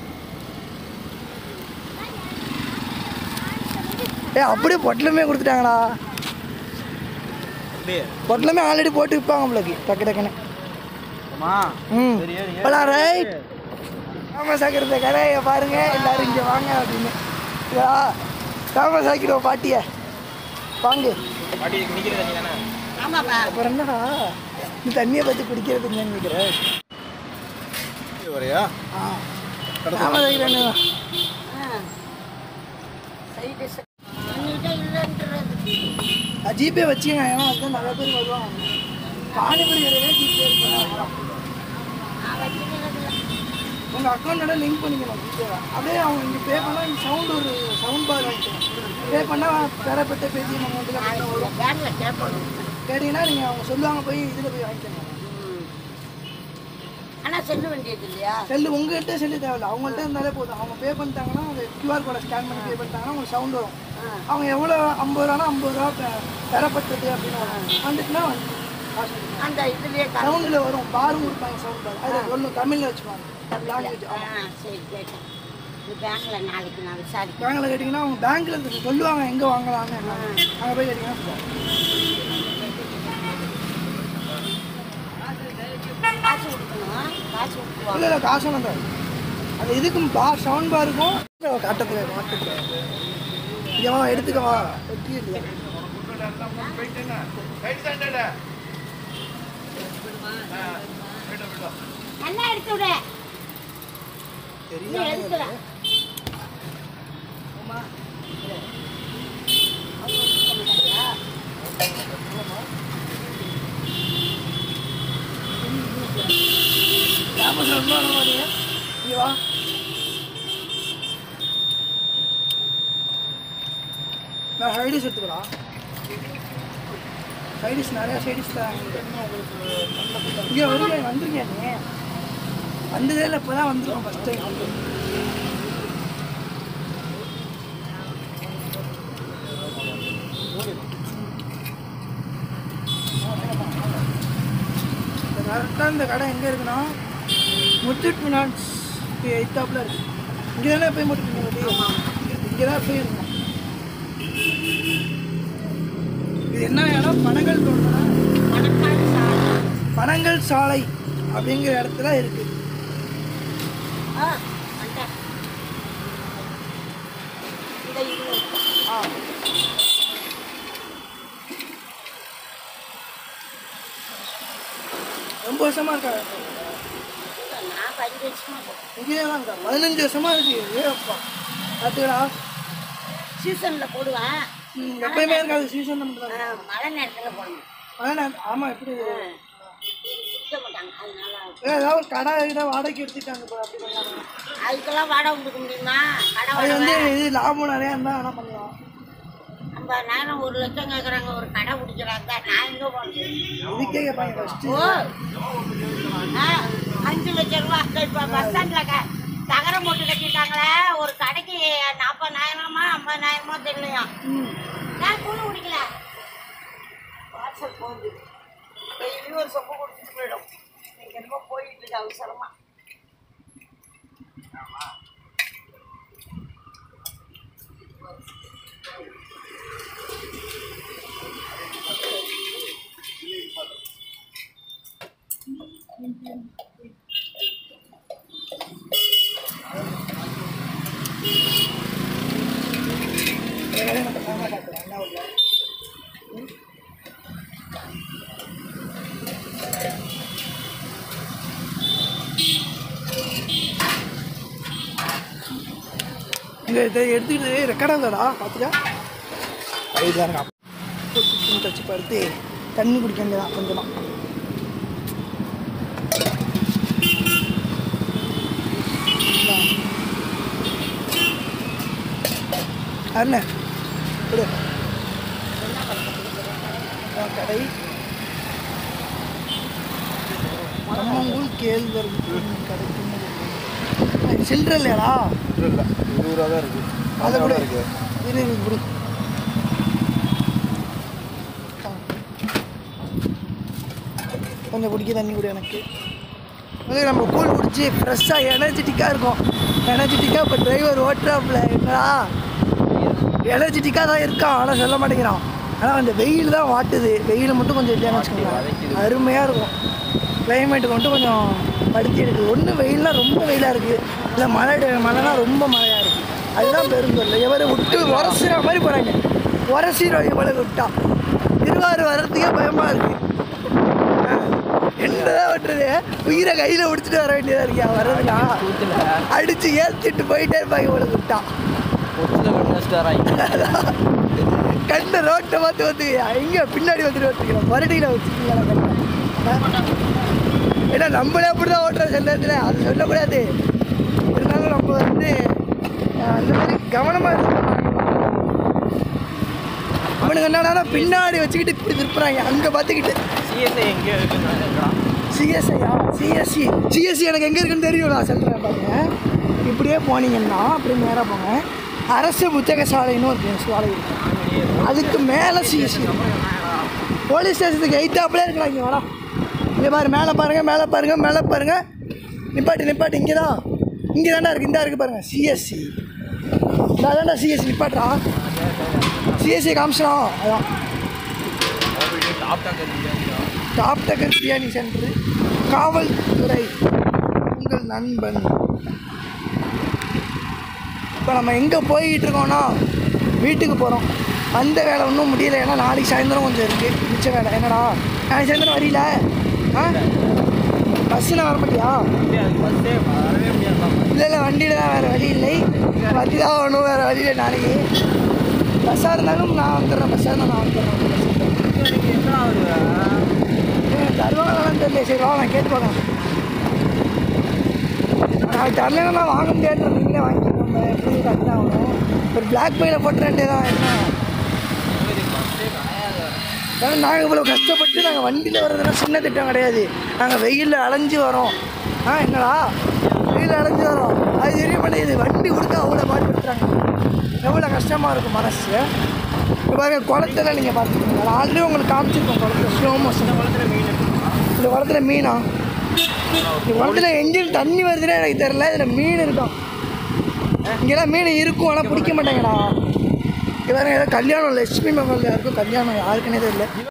ஏ அப்படியே பொட்டலுமே கொடுத்துட்டாங்கடா தம்பி பொட்டலுமே ஆல்ரெடி போட்டு விற்பாங்க உங்களுக்கு டக்கு டக்குன்னு அம்மா ம் சரி ஏறு, ஏறு. போலாம் ரைட் காமசாக்கிரத கடையை பாருங்க எல்லாரும் இங்கே வாங்க அப்படின்னு இதா காமசாக்கிரோ பாட்டிய வாங்க பாட்டி இதுக்கு நிற்கிற தண்ணி தானே அப்புறம் என்னடா நீ தண்ணியை பற்றி குடிக்கிறது என்னன்னு நினைக்கிறேன் வரையா ஆ காமசாக்கிரன்னு ஜிபே வச்சுங்க ஏன்னா அதுதான் நிறைய பேர் வருவாங்க பானிபுரி கடையில ஜிபே இருக்கு உங்கள் அக்கௌண்ட்டோட லிங்க் பண்ணிக்கணும் ஜிபேவை அப்படியே அவங்க இங்கே பே பண்ணால் இங்கே சவுண்ட் ஒரு சவுண்ட் பார் வாங்கிக்கணும் பே பண்ணால் பெறப்பட்ட பேடிஎம் அமௌண்ட்டில் வரும் கேட்டீங்கன்னா நீங்கள் அவங்க சொல்லுவாங்க போய் இதில் போய் வாங்கிக்கணும் ஆனால் செல்ல வேண்டியது இல்லையா செல்லு உங்ககிட்ட செல்லு தேவையில்ல அவங்கள்ட்ட இருந்தாலே போதும் அவங்க பே பண்ணிட்டாங்கன்னா அவங்க கியூஆர் கோடை ஸ்கேன் பண்ணி பே பண்ணிட்டாங்கன்னா உங்களுக்கு சவுண்ட் வரும் அவங்க எவ்வளோ ஐம்பது ரூபானா ஐம்பது ரூபா பெ- பெறப்பட்டது அப்படின்னு வரும் வந்துட்டுனா அந்த இதுலயே கா- சவுண்டில் வரும் பாரும் கொடுப்பாங்க சவுண்ட் பார் அதில் ஒன்று தமிழில் வச்சுப்பாங்க லாங்குவேஜ் ஆ சரி கேட்டேன் இது பேங்க்ல நாளைக்கு நான் விசாரிக்கிறேன் பேங்கில் கேட்டிங்கன்னா அவங்க பேங்க்கில் சொல்லுவாங்க எங்கே வாங்கலாம்னு அங்கே போய் கேட்டிங்கன்னா சொல்லுவாங்க. காசு கொடுக்கணும் காசு கொடுத்துருவாங்க இல்லை இல்லை காசெல்லாம் தான் அது இதுக்கும் பார் சவுண்ட் பாருக்கும் கட்டத்தில் மாட்டுக்கு இங்கே வா எடுத்துக்கவா வெட்டி இல்லையா நல்லா எடுத்து விட நீ எடுத்துட கேமரா ரொம்ப வர மாட்டீங்க இங்கே வா நான் சைடிஸ் எடுத்துக்கிறா சைடிஸ் நிறையா சைடிஸ் தான் இங்கே வருங்க வந்துருங்க நீ வந்ததே இல்லை இப்போ தான் வந்துருக்கோம் ஃபஸ்ட் டைம் கரெக்டாக இந்த கடை எங்கே இருக்குன்னா முத்தூட் ஃபினான்ஸ் எய்த்தாப்பில் இருக்கு இங்கே தானே போய் முத்தூட் இங்கே தான் போய் இருக்கோம் இது என்ன இடம் பனங்கள் தோட்டம் மணக்காடு சாலை பனங்கள் சாலை அப்படிங்கிற இடத்துல இருக்கு ஆ வந்துட்டேன் இந்த இது ஆ ரொம்ப வருஷமா இருக்கா நான் பதினஞ்சு வருஷமா போகிறேன் இங்கே தான் இருக்கா பதினஞ்சு வருஷமா இருக்கு ஏ அப்பா பார்த்துக்கடா சீசனில் போடுவேன் ம், எப்பயுமே இருக்காது சீசன் மட்டும் தான் ஆ, மழை நேரத்தில் போடணும் ஆனால் ஆமாம் எப்படி விற்க மாட்டாங்க அதனால ஏ, ஏதாவது ஒரு கடை கிட்ட வாடகைக்கு எடுத்துட்டாங்க இப்போ அப்படி பண்ணாங்க அதுக்கெல்லாம் வாடகை கொடுக்க முடியுமா கடை அது வந்து வாடகை இது லாபம் நிறையா இருந்தால் வேணா பண்ணலாம் ஐம்பதாயிரம் ஒரு லட்சம் கேட்குறாங்க ஒரு கடை பிடிக்கிறாங்க நான் எங்கே போகிறது இதுக்கே கேட்பாங்க ஃபஸ்ட்டு ஓ ஆ, அஞ்சு லட்சம் ரூபா இப்போ பஸ் ஸ்டாண்டில் க தகரம் போட்டு கட்டிட்டாங்களே ஒரு கடைக்கு நாற்பதாயிரமா ஐம்பதாயிரமோ தெரியலையா நான் கூலி குடிக்கல பார்சல் போகுது டெய்லி ஒரு சொப்பு கொடுத்துட்டு போயிடும் இங்கே என்னமோ போயிட்டு இருக்கு அவசரமா இங்கே இதை எடுத்துக்கிட்டு ரெக்கார்ட் ஆகுதாடா பார்த்துக்கா இதுதான் இருக்கா தச்சு படுத்து தண்ணி குடிக்க வேண்டியதான் கொஞ்சமாக அண்ணே கொடு ஆ, கடை கம்மங்கூழ் கேழ்வரகு கிடைக்கும் சில்லற இல்லையாடா இல்லை இல்லை இருபது ரூபா தான் இருக்கு அதை கூட இருக்கு இரு இரு கொடு கொஞ்சம் குடிக்க தண்ணி கொடு எனக்கு வந்து நம்ம கூழ் குடிச்சு ஃப்ரெஷ்ஷாக எனர்ஜெட்டிக்காக இருக்கும் எனர்ஜெட்டிக்காக இப்போ டிரைவர் ஓட்டுறாப்புல என்னடா எனர்ஜெட்டிக்காக தான் இருக்கான் ஆனால் சொல்ல மாட்டேங்கிறான் ஆனால் அந்த வெயில் தான் வாட்டுது வெயில் மட்டும் கொஞ்சம் இல்லையான்னு வச்சுக்கோங்களேன் அருமையாக இருக்கும் கிளைமேட்டுக்கு மட்டும் கொஞ்சம் படுத்தி எடுக்குது ஒன்று வெயில்னா ரொம்ப வெயிலாக இருக்குது இல்லை மழை மழைனா ரொம்ப மழையாக இருக்குது அதுதான் பெருந்தொல்லை எவரை விட்டு உரசுற மாதிரி போகிறாங்க உரசிடும் இவளை விட்டா திருவாரூர் வர்றதுக்கே பயமாக இருக்குது என்னதான் விட்டுறது உயிரை கையில் பிடிச்சிட்டு வர வேண்டியதாக இருக்கியா வர்றதுக்கா அடித்து ஏற்றிட்டு போயிட்டே இருப்பாங்க இவளை விட்டா கண்ணை ரோட்டை பார்த்து வந்து எங்க பின்னாடி வந்துட்டு வச்சுக்கிறோம் மறுபடியில் வச்சுக்கீங்களா ஏன்னா நம்மளே அப்படிதான் ஓட்டுறோம் சில நேரத்தில் அது சொல்லக்கூடாது இருந்தாலும் நம்ம வந்து அஹ், அந்த மாதிரி கவனமாக இருக்கணும் அவனுக்கு என்னன்னா பின்னாடி வச்சுக்கிட்டு இப்படி திருப்புறாங்க அங்கே பார்த்துக்கிட்டு சிஎஸ்ஐ எங்கேயோ இருக்குன்னு சிஎஸ்ஐயா சிஎஸ்சி சிஎஸ்சி எனக்கு எங்கே இருக்குன்னு தெரியும் நான் சொல்கிறேன் பாருங்க இப்படியே போனீங்கன்னா அப்படி நேராக போங்க அரசு புத்தக சாலைன்னு ஒரு சாலை இருக்கு அதுக்கு மேலே சிஎஸ்சி போலீஸ் ஸ்டேஷனுக்கு எயித்தாப்புலே இருக்கலாம் இங்கே வேணா இங்கே பாரு மேலே பாருங்கள் மேலே பாருங்கள் மேலே பாருங்கள் நிப்பாட்டு நிப்பாட்டு இங்கே தான் இங்கே தாண்டா இருக்குது இந்த இருக்குது பாருங்கள் சிஎஸ்சி நான் தாண்டா சிஎஸ்சி நிப்பாட்றா சிஎஸ்சி காமிச்சிடும் அதான் டாப் டக்கர் பிரியாணி சென்டர் காவல்துறை உங்கள் நண்பன் இப்போ நம்ம எங்கே போய்கிட்டு இருக்கோம்னா வீட்டுக்கு போகிறோம் அந்த வேலை ஒன்றும் முடியல ஏன்னா நாளைக்கு சாயந்தரம் கொஞ்சம் இருக்குது மிச்ச வேலை என்னடா நாளைக்கு சாயந்தரம் வரீல ஆ பஸ்ஸில் வர மாட்டியா பஸ்ஸே வரவே முடியாது இல்லை இல்லை வண்டியில் தான் வேறு வழி இல்லை வண்டி தான் ஒன்றும் வேறு வழி இல்லை நாளைக்கு பஸ்ஸாக இருந்தாலும் நான் வந்துடுறேன் பஸ்ஸாக இருந்தால் நான் வந்துடுறேன் என்ன ஆகுது ஏன் தருவாங்களான்னு தெரியல சரி வா நான் கேட்டு பார்க்கலாம் நான் தரலைன்னா நான் வாங்க முடியாது நீங்களே வாங்கிக்கோங்க எப்படி கரெக்ட் ஆகணும் ஒரு பிளாக் பெயில போட்டு ரெண்டே தான் என்ன ஏன்னா நாங்கள் இவ்வளோ கஷ்டப்பட்டு நாங்கள் வண்டியில் வர்றதுனா சின்ன திட்டம் கிடையாது நாங்கள் வெயிலில் அலைஞ்சு வரோம் ஆ என்னடா வெயிலில் அலைஞ்சு வரோம் அது தெரிய மாட்டேங்குது வண்டி கொடுத்தா அவ்வளோ பாடுபடுத்துறாங்க எவ்வளோ கஷ்டமாக இருக்கும் மனசு இப்போ பாருங்க குளத்துல நீங்கள் பார்த்துக்கோங்க நான் ஆல்ரெடி உங்களுக்கு காமிச்சிருக்கோம் குளத்துல ஸ்லோ மோஷன் இந்த குளத்துல மீனா இந்த குளத்துல எங்கேயும் தண்ணி வருதுன்னே எனக்கு தெரியல இதில் மீன் இருக்கும் இங்கெல்லாம் மீன் இருக்கும் ஆனால் பிடிக்க மாட்டேங்கடா இங்கே வேறு ஏதோ கல்யாணம் லட்சுமி மகள் யாருக்கும் கல்யாணம் யாருக்குன்னே தெரியல